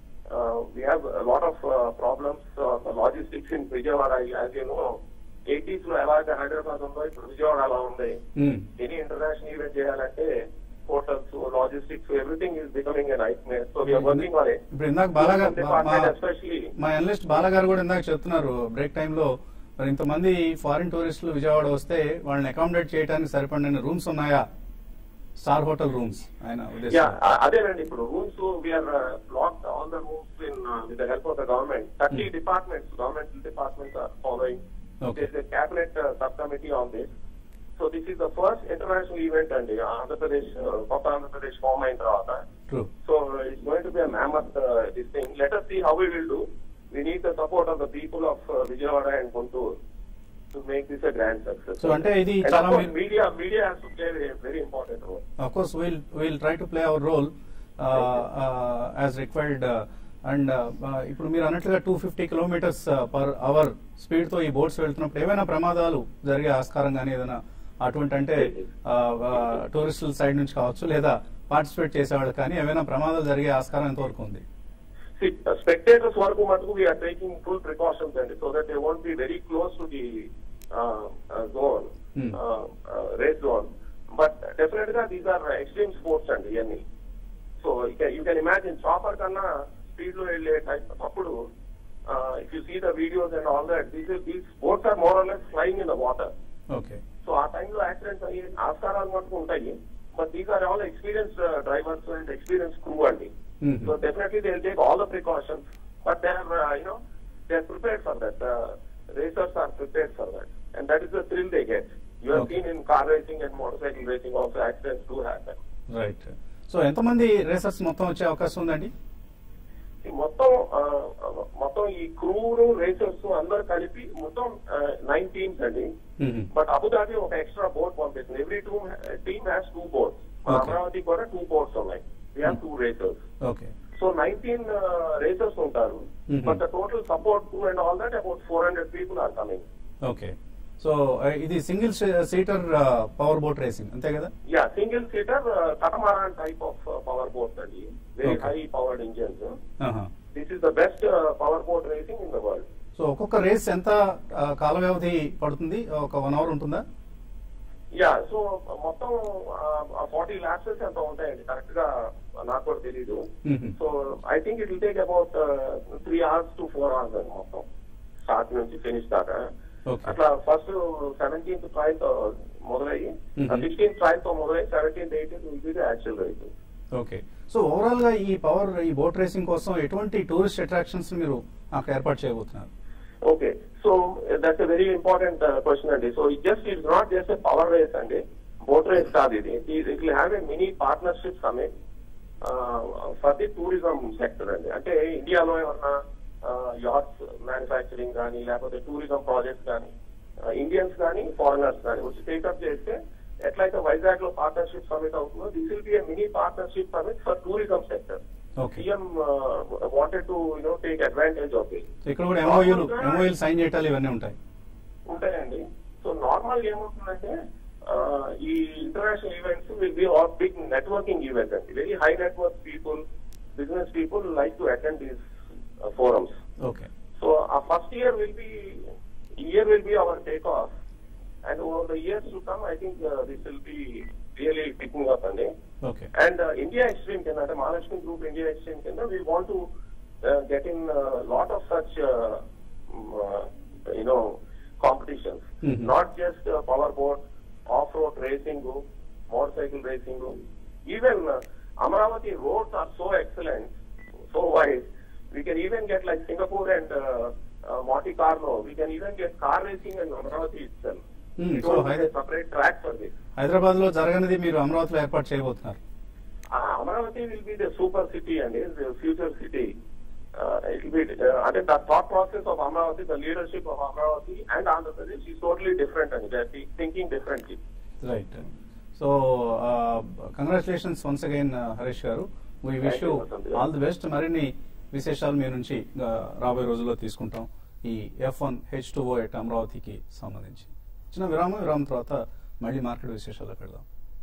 we have lot of problems logistics in Vijayawada as you know eighties లో ఎలాగ హైదరాబాద్ ఉందో ఇప్పుడు విజయవాడ అలా ఉంది Mhm. ఎనీ ఇంటర్నేషనల్ ఈవెంట్ చేయాలంటే hotels logistics everything is becoming an nightmare so we are working on it ఇప్పుడు ఇందాక బాలాగారు డిపార్ట్మెంట్ ఎస్పెషలీ మా అనలిస్ట్ బాలాగారు కూడా ఇందాక చెప్తున్నారు బ్రేక్ టైంలో మరి ఇంతమంది ఫారిన్ టూరిస్టులు విజయవాడ వస్తే వాళ్ళని అకామిడేట్ చేయడానికి సరిపడిన రూమ్స్ ఉన్నాయా స్టార్ హోటల్ రూమ్స్ ఆయన యా ఉద్దేశం అదేనండి ఇప్పుడు rooms we are block all the rooms in with the help of the government thirty Hmm. Departments government departments are following Okay. Cabinet subcommittee on this so this is the first international event అండి ఆంధ్రప్రదేశ్ కొత్త ఆంధ్రప్రదేశ్ ఫామ్ అయిన తర్వాత true so it's going to be a mammoth this thing let us see how we will do we need the support of the people of uh, Vijayawada and Guntur to make this a grand success. So, అంటే ఇది And చాలా of course, మీ- media, media has to play a very important role. of course we'll we'll try to play our role uh, uh, as required uh, and ఇప్పుడు మీరు అన్నట్లుగా two fifty kilometres per hour speed తో ఈ బోట్స్ వెళ్తున్నప్పుడు ఏమైనా ప్రమాదాలు జరిగే ఆస్కారం కానీ ఏదైనా అటువంటి అంటే టూరిస్టుల సైడ్ నుంచి కావచ్చు లేదా పార్టిసిపేట్ చేసేవాళ్ళు కానీ ఏమైనా ప్రమాదాలు జరిగే ఆస్కారం ఎంతవరకు ఉంది See, uh, spectators వరకు మటుకు we are taking full precautions and so that they won't be very close to the uh, uh, zone, Hmm. uh, uh, race zone. But definitely these are extreme sports అండి ఇవన్నీ so you can imagine chopper కన్నా స్పీడ్ లో వెళ్ళే టైప్ అప్పుడు if you see the videos and all that these these boats are more or less flying in the water okay so ఆ టైంలో యాక్సిడెంట్స్ అయ్యే ఆస్కారాలు మటుకు ఉంటాయి but these are all experience drivers and experience crew అండి Mhm. So definitely they take all the precautions but they are you know they are prepared for that racers are prepared for that and that is the thrill they get you have Okay. Seen in car racing and motor cycle racing also accidents do happen right so ఎంతమంది రేసర్స్ మొత్తం వచ్చే అవకాశం ఉందండి ఈ మొత్తం ఆ, మొత్తం ఈ క్రూను రేసర్స్ అందరు కలిపి మొత్తం నైన్ టీమ్స్ అండి Mhm. బట్ అబుదాబి ఒక ఎక్స్ట్రా బోట్ పంపిస్తుంది every two team has two boats Okay. Amaravati కూడా టూ బోట్స్ ఉన్నాయి we have two racers okay so nineteen racers ఉంటారు Mhm. But the total support to and all that about four hundred people are coming okay so ఇది single seater power boat racing అంతే కదా yeah single seater catamaran type of power boats అండి very Okay. High powered engines ఆహా. This is the best power boat racing in the world so ఒక్కొక్క రేస్ ఎంత ఆ, కాల వ్యవధి పడుతుంది ఒక వన్ అవర్ ఉంటుందా యా సో మొత్తం ఫార్టీ ల్యాప్సెస్ ఎంత ఉంటాయండి కరెక్ట్ గా నాకు కూడా తెలీదు Mhm. So I think it will take about three hours to four hours అండి మొత్తం స్టార్ట్ నుంచి ఫినిష్ దాకా Okay. అట్లా ఫస్ట్ సెవెంటీన్త్ ట్రయల్ తో మొదలయ్యి Mhm. సిక్స్టీన్త్ ట్రయల్ తో మొదలయ్యి seventeenth eighteenth will be the actual race okay so overall గా ఈ పవర్ ఈ బోట్ రేసింగ్ కోసం ఎటువంటి టూరిస్ట్ అట్రాక్షన్స్ మీరు అక్కడ ఏర్పాటు చేయబోతున్నారు okay so that's a very important question అండి so it just it's not just a power race అండి బోట్ రేస్ కాదు ఇది it will have a mini partnership summit for the tourism sector అండి అంటే ఇండియాలో ఏమన్నా యార్డ్స్ మ్యానుఫ్యాక్చరింగ్ కానీ లేకపోతే టూరిజం ప్రాజెక్ట్స్ కానీ ఇండియన్స్ కానీ ఫారినర్స్ కానీ వచ్చి టేకప్ చేస్తే ఎట్లయితే వైజాగ్ లో పార్ట్నర్షిప్ సమిట్ అవుతుందో this will be a mini partnership summit for tourism sector okay CM wanted to you know take advantage of it ఇక్కడ కూడా ఎంఓయూలు ఎంఓయూలు సైన్ చేయటాలు ఇవన్నీ ఉంటాయి ఉంటాయండి సో నార్మల్ ఏమవుతుందంటే ఆ, ఈ international events will be all big networking events అండి very high network people business people like to attend these forums okay so ఆ first year will be year will be our take off and over the years to come I think this will be really picking up అండి ఓకే అండ్ ఇండియా ఎక్స్ట్రీమ్ కింద అంటే మహాలక్ష్మి గ్రూప్ ఇండియా ఎక్స్ట్రీమ్ కింద we want to get in lot of such you know competitions Mhm. Not just power boat off road racing motor cycle racing even Amaravati roads are so excellent so wide we can even get like Singapore and Monte Carlo we can even get car racing and Amaravati itself Hmm, so high- separate track for this Hyderabad లో జరగనిది మీరు అమరావతిలో ఏర్పాటు చేయబోతున్నారు Uh, Amaravati will be the super city and is the future city. Uh, it will be, uh, I think the thought process of Amaravati, the leadership of Amaravati and Andhra Pradesh is totally different and they are thi- thinking differently. Right so congratulations once again Harish గారు we wish Thank you you, Vasanthi గారు. ఆల్ ది బెస్ట్ మరిన్ని విశేషాలు మీ నుంచి uh, రాబోయే రోజుల్లో తీసుకుంటాం ఈ F one H two O at అమరావతికి సంబంధించి చిన్న విరామం విరామం తర్వాత మళ్ళీ మార్కెట్ విశేషాలకు వెళ్దాం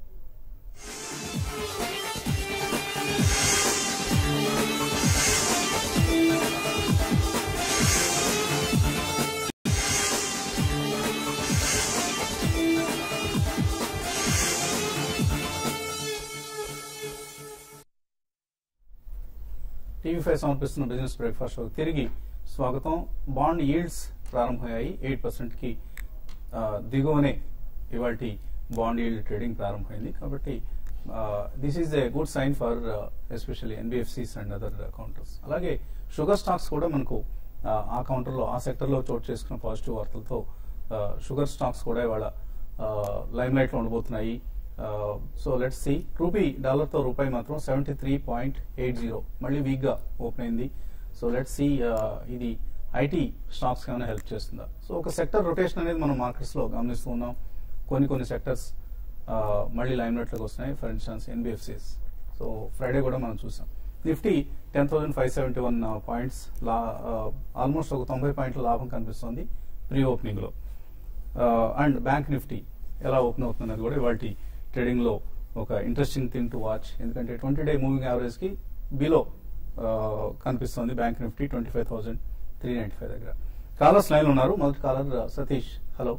టీవీ ఫైవ్ సమర్పిస్తున్న బిజినెస్ బ్రేక్ఫాస్ట్ షోకి తిరిగి స్వాగతం బాండ్ ఈల్డ్స్ ప్రారంభమయ్యాయి ఎయిట్ పర్సెంట్ కి ఆ, దిగువనే ఇవాళ బాండ్ ఈల్డ్ ట్రేడింగ్ ప్రారంభమైంది కాబట్టి this is a good sign for especially NBFCs and other counters అలాగే షుగర్ స్టాక్స్ కూడా మనకు ఆ, ఆ కౌంటర్లో ఆ సెక్టర్లో చోటు చేసుకున్న పాజిటివ్ వార్తలతో షుగర్ స్టాక్స్ కూడా ఇవాళ లైమ్ లైట్ లో ఉండబోతున్నాయి so let's see rupee dollar తో రూపాయి మాత్రం seventy three point eight zero మళ్ళీ వీక్ గా ఓపెన్ అయింది సో లెట్స్ సి ఇది ఐటీ స్టాక్స్ ఏమైనా హెల్ప్ చేస్తుందా సో ఒక సెక్టర్ రొటేషన్ అనేది మనం మార్కెట్స్ లో గమనిస్తూ ఉన్నాం కొన్ని కొన్ని సెక్టర్స్ మళ్ళీ లైమ్ లైట్లోకి వస్తున్నాయి for instance NBFCs so Friday కూడా మనం చూసాం Nifty ten thousand five seventy one points లా ఆల్మోస్ట్ ఒక తొంభై పాయింట్ల లాభం కనిపిస్తుంది ప్రీ ఓపెనింగ్ లో అండ్ బ్యాంక్ నిఫ్టీ ఎలా ఓపెన్ అవుతున్నది కూడా ఇవాళ ట్రేడింగ్ లో ఒక ఇంట్రెస్టింగ్ థింగ్ టు వాచ్ ఎందుకంటే ట్వంటీ డే మూవింగ్ యావరేజ్ కి బిలో కనిపిస్తుంది bank Nifty twenty five thousand three ninety five దగ్గర కాలర్స్ లైన్ ఉన్నారు మొదటి కాలర్ సతీష్ హలో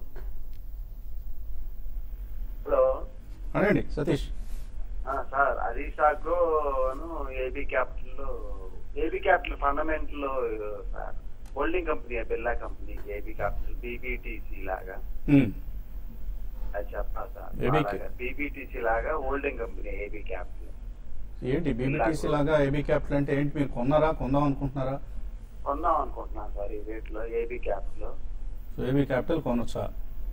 హలో అనండి సతీష్ ఆ, సార్ అది stock AB capital AB capital fundamental sir holding company Birla company AB capital BBTC లాగా Hmm. అది చెప్పాలి సార్ AB బీబీటీసీ లాగా హోల్డింగ్ కంపెనీ ఏబీ క్యాపిటల్ ఏంటి బీబీటీసీ లాగా ఏబీ క్యాపిటల్ అంటే ఏంటి మీరు కొన్నారా కొందాం అనుకుంటున్నారా కొందాం అనుకుంటున్నాను సార్ ఈ రేట్ లో AB capital so AB capital కొనొచ్చా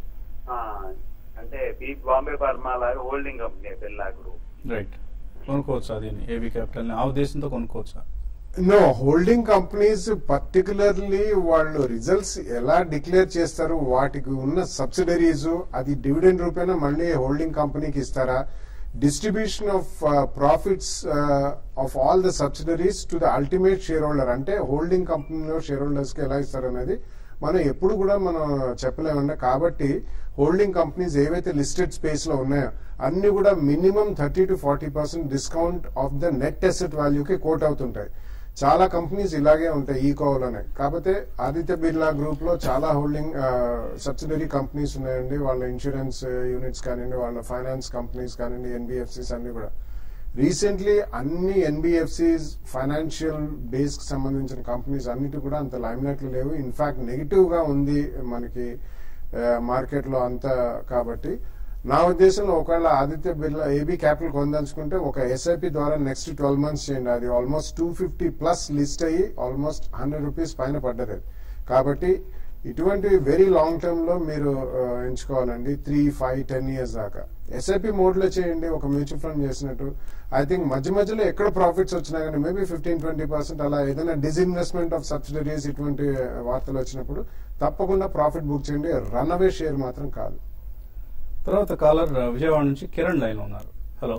అంటే బీ బాంబే బర్మా లాగా holding company Birla group right కొనుక్కోవచ్చా దీన్ని ఏబీ క్యాపిటల్ ని ఆ ఉద్దేశంతో కొనుక్కోవచ్చా నో హోల్డింగ్ కంపెనీస్ పర్టికులర్లీ వాళ్ళు రిజల్ట్స్ ఎలా డిక్లేర్ చేస్తారు వాటికి ఉన్న సబ్సిడరీస్ అది డివిడెండ్ రూపేనా మళ్ళీ హోల్డింగ్ కంపెనీకి ఇస్తారా distribution of profits of all the subsidiaries to the ultimate share holder అంటే హోల్డింగ్ కంపెనీలో షేర్ హోల్డర్స్ కి ఎలా ఇస్తారు అనేది మనం ఎప్పుడు కూడా మనం చెప్పలేమండి కాబట్టి హోల్డింగ్ కంపెనీస్ ఏవైతే లిస్టెడ్ స్పేస్ లో ఉన్నాయో అన్ని కూడా minimum thirty to forty percent discount of the net asset వాల్యూకి కోట్ అవుతుంటాయి చాలా కంపెనీస్ ఇలాగే ఉంటాయి ఈ కోవలోనే కాకపోతే ఆదిత్య బిర్లా గ్రూప్ లో చాలా హోల్డింగ్ సబ్సిడరీ కంపెనీస్ ఉన్నాయండి వాళ్ళ ఇన్సూరెన్స్ యూనిట్స్ కానివ్వండి వాళ్ళ ఫైనాన్స్ కంపెనీస్ కానివ్వండి ఎన్బిఎఫ్సిస్ అన్ని కూడా రీసెంట్లీ అన్ని ఎన్బిఎఫ్సిస్ ఫైనాన్షియల్ బేస్ కి సంబంధించిన కంపెనీస్ అన్నిటి కూడా అంత లైమ్లైట్ లో లేవు ఇన్ఫాక్ట్ నెగిటివ్ గా ఉంది మనకి మార్కెట్ లో అంతా కాబట్టి నా ఉద్దేశంలో ఒకవేళ ఆదిత్య బిర్లా ఏబీ క్యాపిటల్ కొనదలుచుకుంటే ఒక ఎస్ఐపి ద్వారా నెక్స్ట్ ట్వెల్వ్ మంత్స్ చేయండి అది almost two fifty plus list అయ్యి ఆల్మోస్ట్ హండ్రెడ్ రూపీస్ పైన పడ్డది అది. కాబట్టి ఇటువంటి వెరీ లాంగ్ టర్మ్ లో మీరు ఆ, ఎంచుకోవాలండి త్రీ ఫైవ్ టెన్ ఇయర్స్ దాకా ఎస్ఐపి మోడ్ లో చేయండి ఒక మ్యూచువల్ ఫండ్ చేసినట్టు ఐ థింక్ మధ్య మధ్యలో ఎక్కడ ప్రాఫిట్స్ వచ్చినా కానీ మేబీ ఫిఫ్టీన్ ట్వంటీ పర్సెంట్ అలా ఏదైనా డిస్ఇన్వెస్ట్మెంట్ ఆఫ్ సబ్సిడరీస్ ఇటువంటి వార్తలు వచ్చినప్పుడు తప్పకుండా ప్రాఫిట్ బుక్ చేయండి రన్ అవే షేర్ మాత్రం కాదు తర్వాత కాలర్ విజయవాడ నుంచి కిరణ్ లైన్ లో ఉన్నారు హలో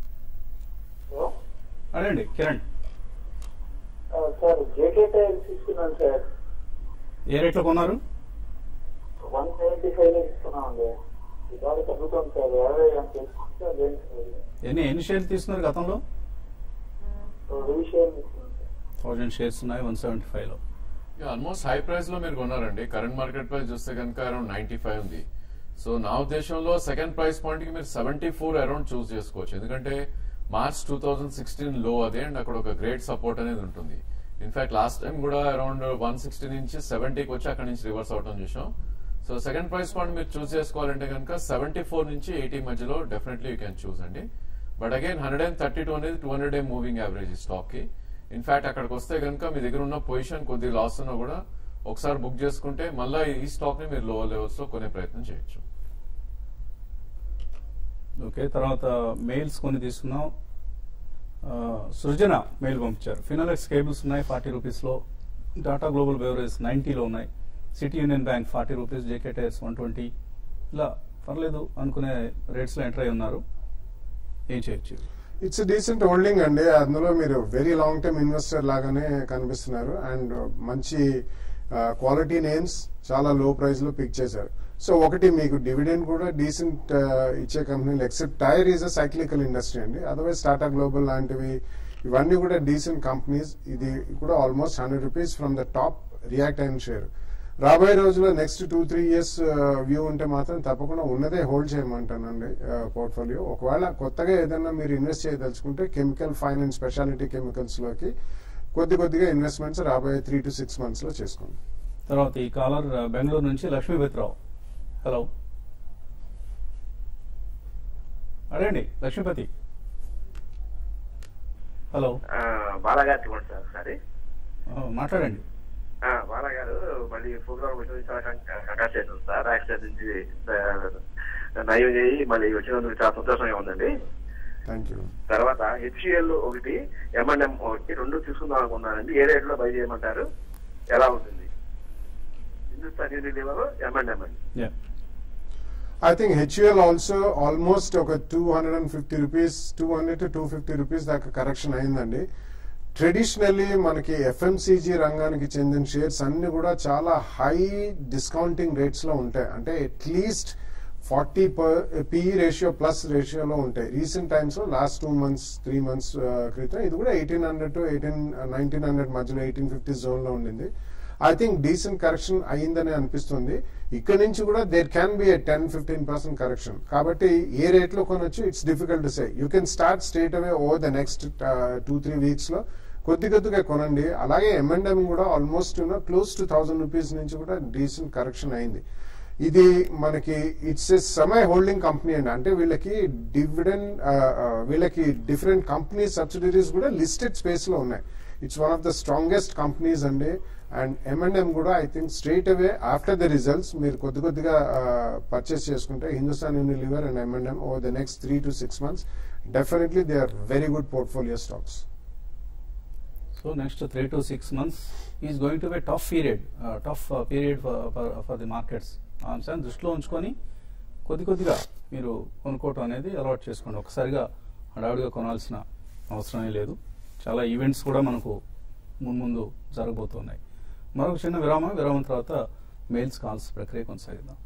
అడండి కిరణ్ సార్ జేకే టైర్ తీసుకున్నాను సార్ ఏ రేట్లో కొన్నారు వన్ సెవెంటీ ఫైవ్ లో తీసుకున్నామండి ఇవాళ తగ్గుతాం సార్ యాభై అంత తీసుకుంటే లేదు ఎన్ని ఎన్ని షేర్లు తీసుకున్నారు గతంలో సార్ వెయ్యి షేర్ తీసుకున్నాం సార్ థౌజండ్ షేర్స్ ఉన్నాయి వన్ సెవెంటీ ఫైవ్ లో ఆల్మోస్ట్ హై ప్రైస్ లో మీరు కొన్నారండి కరెంట్ మార్కెట్ ప్రైస్ చూస్తే కనుక అరౌండ్ నైన్టీ ఫైవ్ ఉంది సో నా ఉద్దేశంలో సెకండ్ ప్రైస్ పాయింట్ కి మీరు సెవెంటీ ఫోర్ అరౌండ్ చూస్ చేసుకోవచ్చు ఎందుకంటే మార్చ్ టూ థౌసండ్ సిక్స్టీన్ లో అదే అండ్ అక్కడ ఒక గ్రేట్ సపోర్ట్ అనేది ఉంటుంది ఇన్ఫాక్ట్ లాస్ట్ టైం కూడా అరౌండ్ వన్ సిక్స్టీ నుంచి సెవెంటీకి వచ్చి అక్కడ నుంచి రివర్స్ అవటం చూసాం సో సెకండ్ ప్రైస్ పాయింట్ మీరు చూస్ చేసుకోవాలంటే కనుక సెవెంటీ ఫోర్ నుంచి ఎయిటీ మధ్యలో డెఫినెట్లీ యూ క్యాన్ చూస్ అండి but again hundred and thirty two అనేది two hundred day moving average stock కి ఇన్ఫాక్ట్ అక్కడికి వస్తే కనుక మీ దగ్గర ఉన్న పొజిషన్ కొద్ది లాస్ ఉన్నా కూడా ఒకసారి బుక్ చేసుకుంటే మళ్ళీ ఈ స్టాక్ ని మీరు లోవర్ లెవెల్స్ లో కొనే ప్రయత్నం చేయొచ్చు ఓకే తర్వాత మెయిల్స్ కొన్ని తీసుకున్నాం ఆ, సృజన మెయిల్ పంపించారు ఫినోలెక్స్ కేబుల్స్ ఉన్నాయి ఫార్టీ రూపీస్లో టాటా గ్లోబల్ బెవరేజ్ నైంటీలో ఉన్నాయి city union bank forty rupees JK tyres one twenty ఇలా పర్లేదు అనుకునే రేట్స్లో ఎంటర్ అయి ఉన్నారు ఏం చేయొచ్చు ఇట్స్ డీసెంట్ హోల్డింగ్ అండి అందులో మీరు వెరీ లాంగ్ టర్మ్ ఇన్వెస్టర్ లాగానే కనిపిస్తున్నారు అండ్ మంచి క్వాలిటీ నేమ్స్ చాలా లో ప్రైస్ లో పిక్ చేశారు సో ఒకటి మీకు డివిడెండ్ కూడా డీసెంట్ ఇచ్చే కంపెనీలు except tyre is a cyclical industry అండి అదర్వైజ్ టాటా గ్లోబల్ లాంటివి ఇవన్నీ కూడా డీసెంట్ కంపెనీస్ ఇది కూడా almost hundred rupees from the top react అయిన షేర్ రాబోయే రోజుల్లో next two three years view ఉంటే మాత్రం తప్పకుండా ఉన్నదే హోల్డ్ చేయమంటానండి పోర్ట్ఫోలియో ఒకవేళ కొత్తగా ఏదైనా మీరు ఇన్వెస్ట్ చేయదలుచుకుంటే chemical fine and speciality chemicals లోకి కొద్ది కొద్దిగా ఇన్వెస్ట్మెంట్స్ రాబోయే త్రీ టు సిక్స్ మంత్స్ లో చేసుకోండి తర్వాత ఈ కాలర్ ఆ, బెంగళూరు నుంచి లక్ష్మీపతిరావు హలో అడండి లక్ష్మీపతి హలో బాలాగారు ఇవ్వండి సార్ ఒకసారి ఆ, మాట్లాడండి ఆ, బాలా గారు మళ్ళీ ప్రోగ్రామ్ వచ్చిన చాలా కంగ్రాచులేషన్ సార్ యాక్సిడెంట్ నుంచి ఆ, నయం చేయి మళ్ళీ వచ్చినందుకు చాలా సంతోషంగా ఉందండి థ్యాంక్ యూ తర్వాత హెచ్సిఎల్ ఒకటి ఎంఎన్ఎం ఒకటి రెండు తీసుకుందాం అనుకున్నానండి ఏ రేట్ లో బై చేయమంటారు ఎలా ఉంటుంది హిందుస్థాన్ యూనిలివర్ ఎంఎండ్ఎం అండి Yeah. I think HUL also almost ఒక two hundred and fifty rupees two hundred to two fifty rupees దాకా కరెక్షన్ అయిందండి ట్రెడిషనల్లీ మనకి ఎఫ్ఎంసీజీ రంగానికి చెందిన షేర్స్ అన్ని కూడా చాలా హై డిస్కౌంటింగ్ రేట్స్ లో ఉంటాయి అంటే at least forty per PE ratio plus రేషియోలో ఉంటాయి రీసెంట్ టైమ్స్ లో last two months three months క్రితం ఇది కూడా eighteen hundred to eighteen nineteen hundred మధ్యలో ఎయిటీన్ ఫిఫ్టీ జోన్ లో ఉండింది ఐ థింక్ డీసెంట్ కరెక్షన్ అయిందని అనిపిస్తుంది ఇక్కడ నుంచి కూడా there can be a ten fifteen percent correction కాబట్టి ఏ రేట్ లో కొనొచ్చు it's difficult to say you can start straight away over the next two three weeks లో కొద్ది కొద్దిగా కొనండి అలాగే ఎంఎండ్ఎం కూడా almost close to thousand rupees నుంచి కూడా డీసెంట్ కరెక్షన్ అయింది ఇది మనకి ఇట్స్ ఎ సమయ హోల్డింగ్ కంపెనీ అండి అంటే వీళ్ళకి డివిడెండ్ వీళ్ళకి డిఫరెంట్ కంపెనీ సబ్సిడరీస్ కూడా లిస్టెడ్ స్పేస్ లో ఉన్నాయి it's one of the strongest companies అండి అండ్ ఎంఎండ్ఎం కూడా I think straight away after the results మీరు కొద్ది కొద్దిగా పర్చేస్ చేసుకుంటే హిందుస్థాన్ యూనిలివర్ అండ్ ఎంఎండ్ఎం over the next three to six months definitely they are very good portfolio stocks So next three to six months is going to be a tough period, uh, tough uh, period for, for, for the markets. ఆ అంశాన్ని దృష్టిలో ఉంచుకొని కొద్ది కొద్దిగా మీరు కొనుక్కోవటం అనేది అలవాటు చేసుకోండి ఒకసారిగా హడావుడిగా కొనాల్సిన అవసరమే లేదు చాలా ఈవెంట్స్ కూడా మనకు మున్ముందు జరగబోతున్నాయి మరొక చిన్న విరామం విరామం తర్వాత మెయిల్స్ కాల్స్ ప్రక్రియ కొనసాగిద్దాం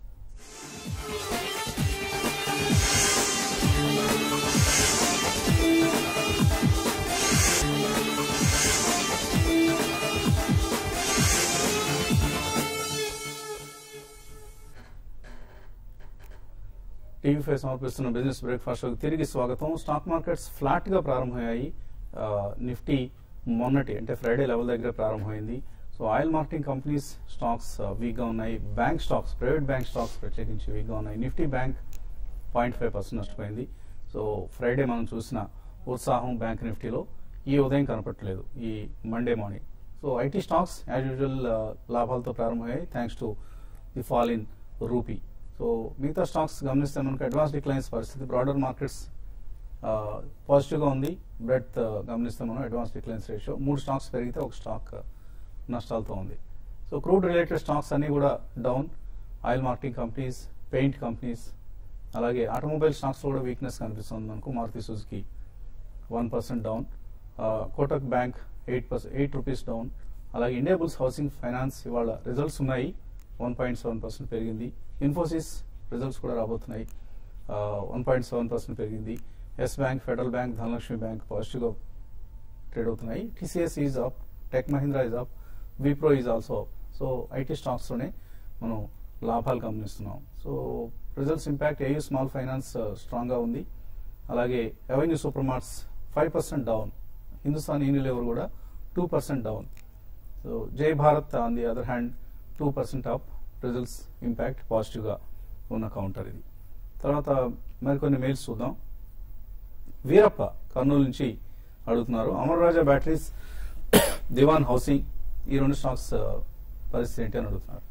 టీవీ ఫైవ్ సమర్పిస్తున్న బిజినెస్ బ్రేక్ఫాస్ట్ తిరిగి స్వాగతం స్టాక్ మార్కెట్స్ ఫ్లాట్ గా ప్రారంభమయ్యాయి ఆ, నిఫ్టీ మొన్నటి అంటే ఫ్రైడే లెవెల్ దగ్గర ప్రారంభమైంది so oil marketing companies stocks weak గా ఉన్నాయి bank stocks private bank stocks ప్రత్యేకించి వీక్ గా ఉన్నాయి nifty bank point five percent నష్టపోయింది సో ఫ్రైడే మనం చూసిన ఉత్సాహం బ్యాంక్ నిఫ్టీలో ఈ ఉదయం కనపట్లేదు ఈ Monday morning so IT stocks as usual లాభాలతో ప్రారంభమయ్యాయి thanks to the fall in rupee so మిగతా స్టాక్స్ గమనిస్తే మనకు అడ్వాన్స్ డిక్లైన్స్ పరిస్థితి బ్రాడర్ మార్కెట్స్ పాజిటివ్గా ఉంది బ్రెడ్ గమనిస్తే మనం అడ్వాన్స్ డిక్లైన్స్ రేషియో మూడు స్టాక్స్ పెరిగితే ఒక స్టాక్ నష్టాలతో ఉంది సో క్రూడ్ రిలేటెడ్ స్టాక్స్ అన్నీ కూడా down oil marketing companies paint companies అలాగే ఆటోమొబైల్ స్టాక్స్లో కూడా వీక్నెస్ కనిపిస్తుంది మనకు Maruti Suzuki one percent down Kotak bank eight percent eight rupees down అలాగే ఇండియా బుల్స్ హౌసింగ్ ఫైనాన్స్ ఇవాళ రిజల్ట్స్ ఉన్నాయి వన్ పాయింట్ సెవెన్ పర్సెంట్ పెరిగింది ఇన్ఫోసిస్ రిజల్ట్స్ కూడా రాబోతున్నాయి వన్ పాయింట్ సెవెన్ పర్సెంట్ పెరిగింది yes bank federal bank Dhanalakshmi bank positive trade అవుతున్నాయి TCS is up tech Mahindra is up Wipro is also so IT స్టాక్స్తోనే మనం లాభాలు గమనిస్తున్నాం so results impact AU small finance స్ట్రాంగ్గా ఉంది అలాగే avenue super marts five percent down Hindustan unilever కూడా two percent down so Jai Bharat on the other hand two percent up results impact పాజిటివ్గా ఉన్న కౌంటర్ ఇది తర్వాత మరికొన్ని మెయిల్స్ చూద్దాం వీరప్ప కర్నూలు నుంచి అడుగుతున్నారు అమర్ రాజా బ్యాటరీస్ దివాన్ హౌసింగ్ ఈ రెండు స్టాక్స్ పరిస్థితి ఏంటి అని అడుగుతున్నారు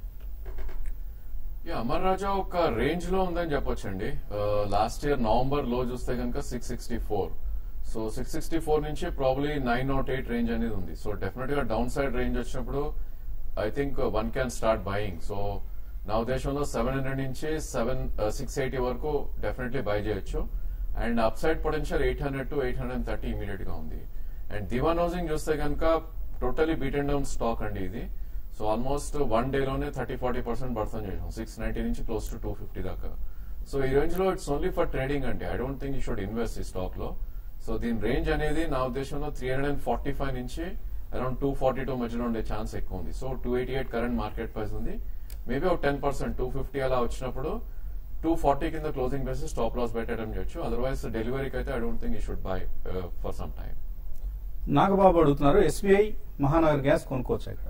యా అమర్ రాజా ఒక రేంజ్ లో ఉందని చెప్పొచ్చండి లాస్ట్ ఇయర్ నవంబర్ లో చూస్తే కనుక six sixty four so six sixty four నుంచి probably nine not eight range అనేది ఉంది సో డెఫినెట్ గా డౌన్ సైడ్ రేంజ్ వచ్చినప్పుడు I think one can start buying so నా ఉద్దేశంలో సెవెన్ హండ్రెడ్ నుంచి సెవెన్ సిక్స్ ఎయిటీ వరకు డెఫినెట్లీ బై చేయొచ్చు and up side potential eight hundred to eight hundred thirty ఇమీడియట్ గా ఉంది అండ్ దివాన్ హౌసింగ్ చూస్తే కనుక totally beat and down stock అండి ఇది సో ఆల్మోస్ట్ వన్ డే లోనే థర్టీ ఫార్టీ పర్సెంట్ పడుతుంది చేసాం సిక్స్ నైన్టీ నుంచి క్లోజ్ టు టూ ఫిఫ్టీ దాకా సో ఈ రేంజ్ లో ఇట్స్ ఓన్లీ ఫర్ ట్రేడింగ్ అంటే I don't think you should invest ఈ స్టాక్ లో సో దీని రేంజ్ అనేది నా ఉద్దేశంలో three hundred and forty five నుంచి అరౌండ్ టూ ఫార్టీ టూ మధ్యలో ఉండే ఛాన్స్ ఎక్కువ ఉంది so two eighty eight current market price ఉంది మేబీ ఒక టెన్ పర్సెంట్ టూ ఫిఫ్టీ అలా వచ్చినప్పుడు టూ ఫార్టీ కింద క్లోజింగ్ బేసిస్ స్టాప్ లాస్ పెట్టడం చేయొచ్చు అదర్వైజ్ డెలివరీకి అయితే I don't think you should buy for some time Nagababu అడుగుతున్నారు ఎస్బీఐ మహానగర్ గ్యాస్ కొనుక్కోవచ్చు ఇక్కడ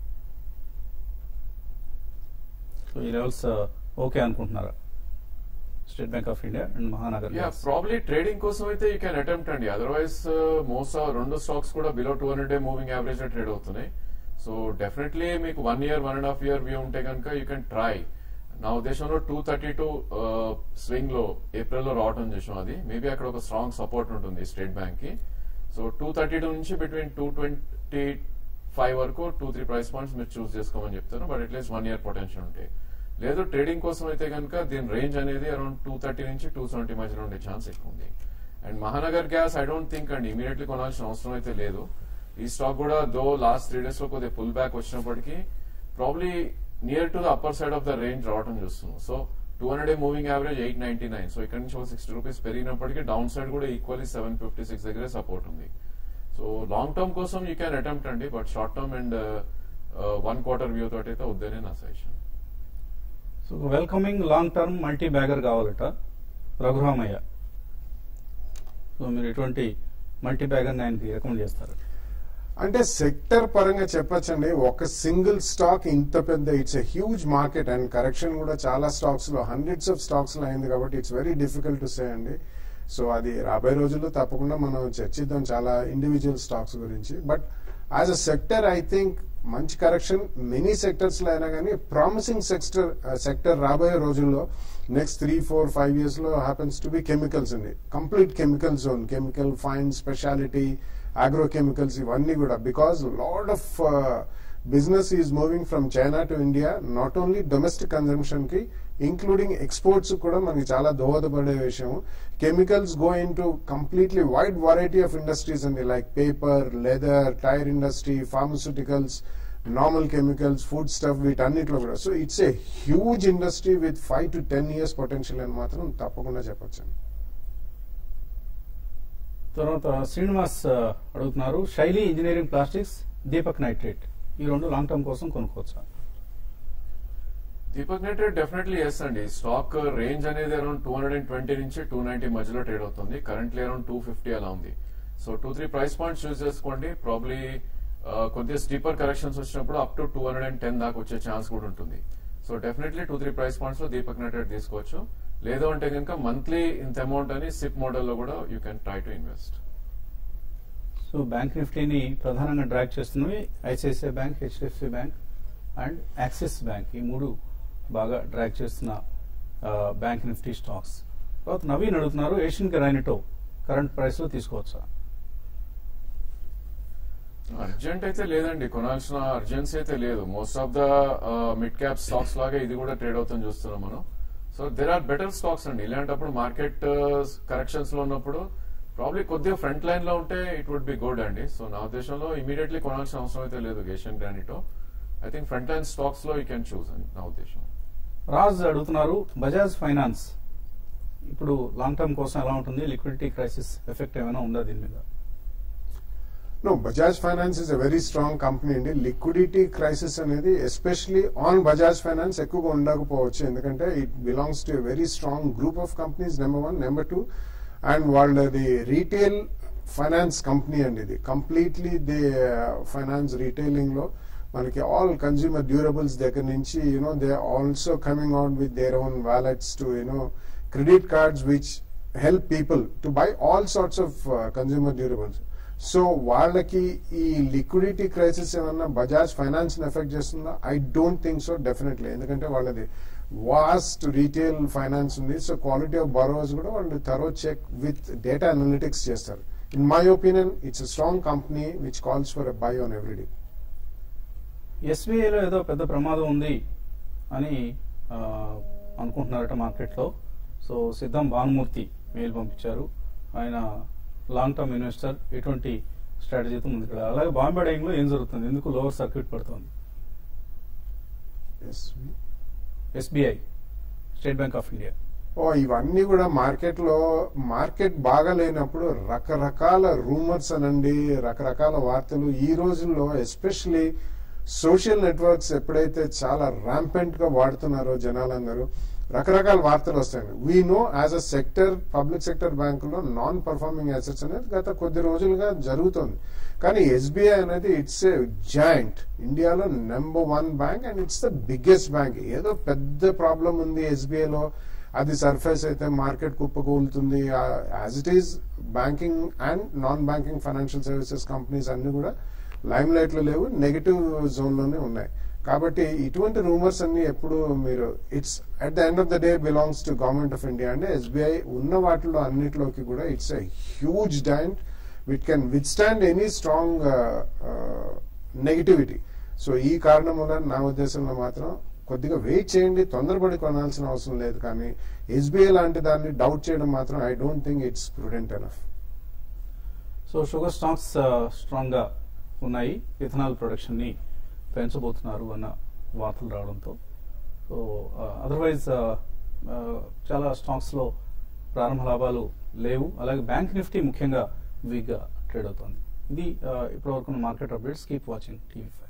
సో ఈ లెవెల్స్ ఓకే అనుకుంటున్నారా state bank of India and Mahanagar యా గ్యాస్ ప్రాబ్లీ ట్రేడింగ్ కోసం అయితే యూ కెన్ అటెంప్ట్ అండి అదర్వైజ్ మోస్ట్ రెండు స్టాక్స్ కూడా below two hundred day moving average trade అవుతున్నాయి సో డెఫినెట్లీ మీకు one year one and half year view ఉంటే కనుక యూ కెన్ ట్రై నా ఉద్దేశంలో టూ థర్టీ టూ స్వింగ్ లో ఏప్రిల్ లో రావటం చేసాం అది మేబీ అక్కడ ఒక స్ట్రాంగ్ సపోర్ట్ ఉంటుంది స్టేట్ బ్యాంక్ కి సో టూ థర్టీ టూ నుంచి బిట్వీన్ టూ ట్వంటీ ఫైవ్ వరకు టూ త్రీ ప్రైస్ పాయింట్స్ మీరు చూస్ చేసుకోమని చెప్తాను but at least one year potential ఉంటాయి లేదు ట్రేడింగ్ కోసం అయితే కనుక దీని రేంజ్ అనేది అరౌండ్ టూ థర్టీ నుంచి టూ సెవెంటీ మధ్యలో ఉండే ఛాన్స్ ఎక్కువ ఉంది and Mahanagar gas I don't think అండి ఇమీడియట్లీ కొనాల్సిన అవసరం అయితే లేదు ఈ స్టాక్ కూడా దో లాస్ట్ త్రీ డేస్ లో కొద్దిగా పుల్ బ్యాక్ వచ్చినప్పటికీ probably near to the upper side of the range రావడం చూస్తున్నాం so two hundred moving average eight ninety nine so ఇక్కడ నుంచి ఒక సిక్స్టీ రూపీస్ పెరిగినప్పటికీ డౌన్ సైడ్ కూడా ఈక్వల్లీ సెవెన్ ఫిఫ్టీ సిక్స్ దగ్గరే సపోర్ట్ ఉంది సో లాంగ్ టర్మ్ కోసం యూ క్యాన్ అటెంప్ట్ అండి but short term and one quarter view తోటి అయితే వద్దనే నా suggestion so welcoming long term multi bagger కావాలట రఘురామయ్య సో మీరు ఎటువంటి మల్టీ బ్యాగర్ ఆయనకి రికమెండ్ చేస్తారు అంటే సెక్టర్ పరంగా చెప్పొచ్చండి ఒక సింగిల్ స్టాక్ ఇంత పెద్ద it's a huge market and correction కూడా చాలా స్టాక్స్ లో హండ్రెడ్స్ ఆఫ్ స్టాక్స్ లో అయింది కాబట్టి it's very difficult to say అండి సో అది రాబోయే రోజుల్లో తప్పకుండా మనం చర్చిద్దాం చాలా ఇండివిజువల్ స్టాక్స్ గురించి but as a sector I think మంచి కరెక్షన్ మెనీ సెక్టర్స్ లో అయినా కానీ ప్రామిసింగ్ సెక్టర్ సెక్టర్ రాబోయే రోజుల్లో next three four five years లో హ్యాపెన్స్ టు బి కెమికల్స్ అండి complete chemical zone chemical fine speciality agrochemicals ఇవన్నీ కూడా because lot of business is moving from China to India not only domestic consumption కి ఇంక్లూడింగ్ ఎక్స్పోర్ట్స్ కూడా మనకి చాలా దోహదపడే విషయం chemicals go in to completely wide variety of industries అండి like paper leather tyre industry pharmaceuticals normal chemicals food stuff వీటన్నిటిలో కూడా so it's a huge industry with five to ten years potential అని మాత్రం తప్పకుండా చెప్పొచ్చు తర్వాత శ్రీనివాస్ ఆ, అడుగుతున్నారు శైలి ఇంజనీరింగ్ ప్లాస్టిక్స్ దీపక్ నైట్రేట్ ఈ రెండు లాంగ్ టర్మ్ కోసం కొనుక్కోవచ్చా దీపక్ నెట్ డెఫినెట్లీ ఎస్ అండి స్టాక్ రేంజ్ అనేది around two hundred and twenty నుంచి టూ నైన్టీ మధ్యలో ట్రేడ్ అవుతుంది కరెంట్లీ అరౌండ్ టూ ఫిఫ్టీ అలా ఉంది so two three price points choose చేసుకోండి ప్రాబ్లీ కొద్దిగా స్టీపర్ కరెక్షన్స్ వచ్చినప్పుడు up to two hundred and ten దాకా వచ్చే ఛాన్స్ కూడా ఉంటుంది so definitely two three price points లో దీపక్ నెట్ తీసుకోవచ్చు లేదు అంటే కనుక మంత్లీ ఇంత అమౌంట్ అని సిప్ మోడల్లో కూడా you can try to invest so bank నిఫ్టీని ప్రధానంగా డ్రాక్ చేస్తున్నవి ICICI bank HDFC bank and Axis bank ఈ మూడు బాగా డ్రాక్ చేస్తున్న ఆ, బ్యాంక్ నిఫ్టీ స్టాక్స్ తర్వాత నవీన్ అడుగుతున్నారు ఏషియన్ కెరానిటో కరెంట్ ప్రైస్ లో తీసుకోవచ్చా అర్జెంట్ అయితే లేదండి కొనాల్సిన అర్జెన్సీ అయితే లేదు most of the mid cap stocks లాగా ఇది కూడా ట్రేడ్ అవుతుంది చూస్తున్నాం మనం so there are better stocks అండి ఇలాంటప్పుడు మార్కెట్ కరెక్షన్స్ లో ఉన్నప్పుడు ప్రాబ్లీ కొద్దిగా ఫ్రంట్ లైన్ లో ఉంటే ఇట్ వుడ్ బి గుడ్ అండి సో నా ఉద్దేశంలో ఇమీడియట్లీ కొనాల్సిన అవసరం అయితే లేదు Asian Granito I think front line stocks లో యూ కెన్ చూస్ అండి నా ఉద్దేశం రాజ్ అడుగుతున్నారు బజాజ్ ఫైనాన్స్ ఇప్పుడు లాంగ్ టర్మ్ కోసం ఎలా ఉంటుంది లిక్విడిటీ క్రైసిస్ ఎఫెక్ట్ ఏమైనా ఉందా దీని మీద no Bajaj finance is a very strong company అండి లిక్విడిటీ క్రైసిస్ అనేది ఎస్పెషలీ ఆన్ బజాజ్ ఫైనాన్స్ ఎక్కువగా ఉండకపోవచ్చు ఎందుకంటే it belongs to a very strong group of companies number one number two and వాళ్ళది రీటైల్ ఫైనాన్స్ కంపెనీ అండి ఇది కంప్లీట్లీ దే ఫైనాన్స్ రీటైలింగ్ లో మనకి ఆల్ కన్జ్యూమర్ డ్యూరబుల్స్ దగ్గర నుంచి you know they also coming out with their own wallets to you know credit cards which help people to buy all sorts of consumer durables so వాళ్ళకి ఈ లిక్విడిటీ క్రైసిస్ ఏమన్నా బజాజ్ ఫైనాన్స్ ఎఫెక్ట్ చేస్తుందా I don't think so definitely ఎందుకంటే వాళ్ళది వాస్ట్ రీటైల్ ఫైనాన్స్ ఉంది సో క్వాలిటీ ఆఫ్ బరోవర్స్ కూడా వాళ్ళు thorough check with data analytics చేస్తారు in my opinion it's strong company which calls for a by on everyday ఎస్బీఐలో ఏదో పెద్ద ప్రమాదం ఉంది అని ఆ, అనుకుంటున్నారట మార్కెట్లో సో సిద్ధం భానుమూర్తి మెయిల్ పంపించారు ఆయన లాంగ్ టర్మ్ ఇన్వెస్టర్ ఎటువంటి స్ట్రాటజీతో ముందుకు వెళ్ళాలి. అలాగే బాంబే డైయింగ్ లో ఏం జరుగుతుంది ఎందుకు లోవర్ సర్క్యూట్ పడుతుంది SBI State bank of India ఓ ఇవన్నీ కూడా మార్కెట్ లో మార్కెట్ బాగా లేనప్పుడు రకరకాల రూమర్స్ అనండి రకరకాల వార్తలు ఈ రోజుల్లో ఎస్పెషలీ సోషల్ నెట్వర్క్స్ ఎప్పుడైతే చాలా ర్యాంపెంట్ గా వాడుతున్నారో జనాలందరూ రకరకాల వార్తలు వస్తాయి we know as a sector public sector బ్యాంకులో నాన్ పర్ఫార్మింగ్ అసెట్స్ అనేది గత కొద్ది రోజులుగా జరుగుతుంది కానీ ఎస్బీఐ అనేది ఇట్స్ ఏ జాయింట్ ఇండియాలో number one bank and it's the biggest bank ఏదో పెద్ద ప్రాబ్లం ఉంది ఎస్బీఐలో అది సర్ఫేస్ అయితే మార్కెట్ కుప్పకూలుతుంది as it is banking and non banking financial services companies అన్ని కూడా లైమ్ లైట్ లో లేవు నెగిటివ్ జోన్ లోనే ఉన్నాయి కాబట్టి ఇటువంటి రూమర్స్ అన్ని ఎప్పుడు మీరు it's at the end of the day belongs to government of India అంటే ఎస్బీఐ ఉన్న వాటిలో అన్నిటిలోకి కూడా it's a huge giant which can withstand any strong negativity so ఈ కారణం వల్ల నా ఉద్దేశంలో మాత్రం కొద్దిగా వెయిట్ చేయండి తొందరపడి కొనాల్సిన అవసరం లేదు కానీ ఎస్బీఐ లాంటి దాన్ని డౌట్ చేయడం మాత్రం I don't think it's prudent enough so sugar stocks strong గా ఉన్నాయి ఇథనాల్ ప్రొడక్షన్ ని పెంచబోతున్నారు అన్న వార్తలు రావడంతో సో అదర్వైజ్ చాలా స్టాక్స్ లో ప్రారంభ లాభాలు లేవు అలాగే బ్యాంక్ నిఫ్టీ ముఖ్యంగా వీక్ గా ట్రేడ్ అవుతోంది ఇది ఇప్పటివరకు market updates keep watching TV five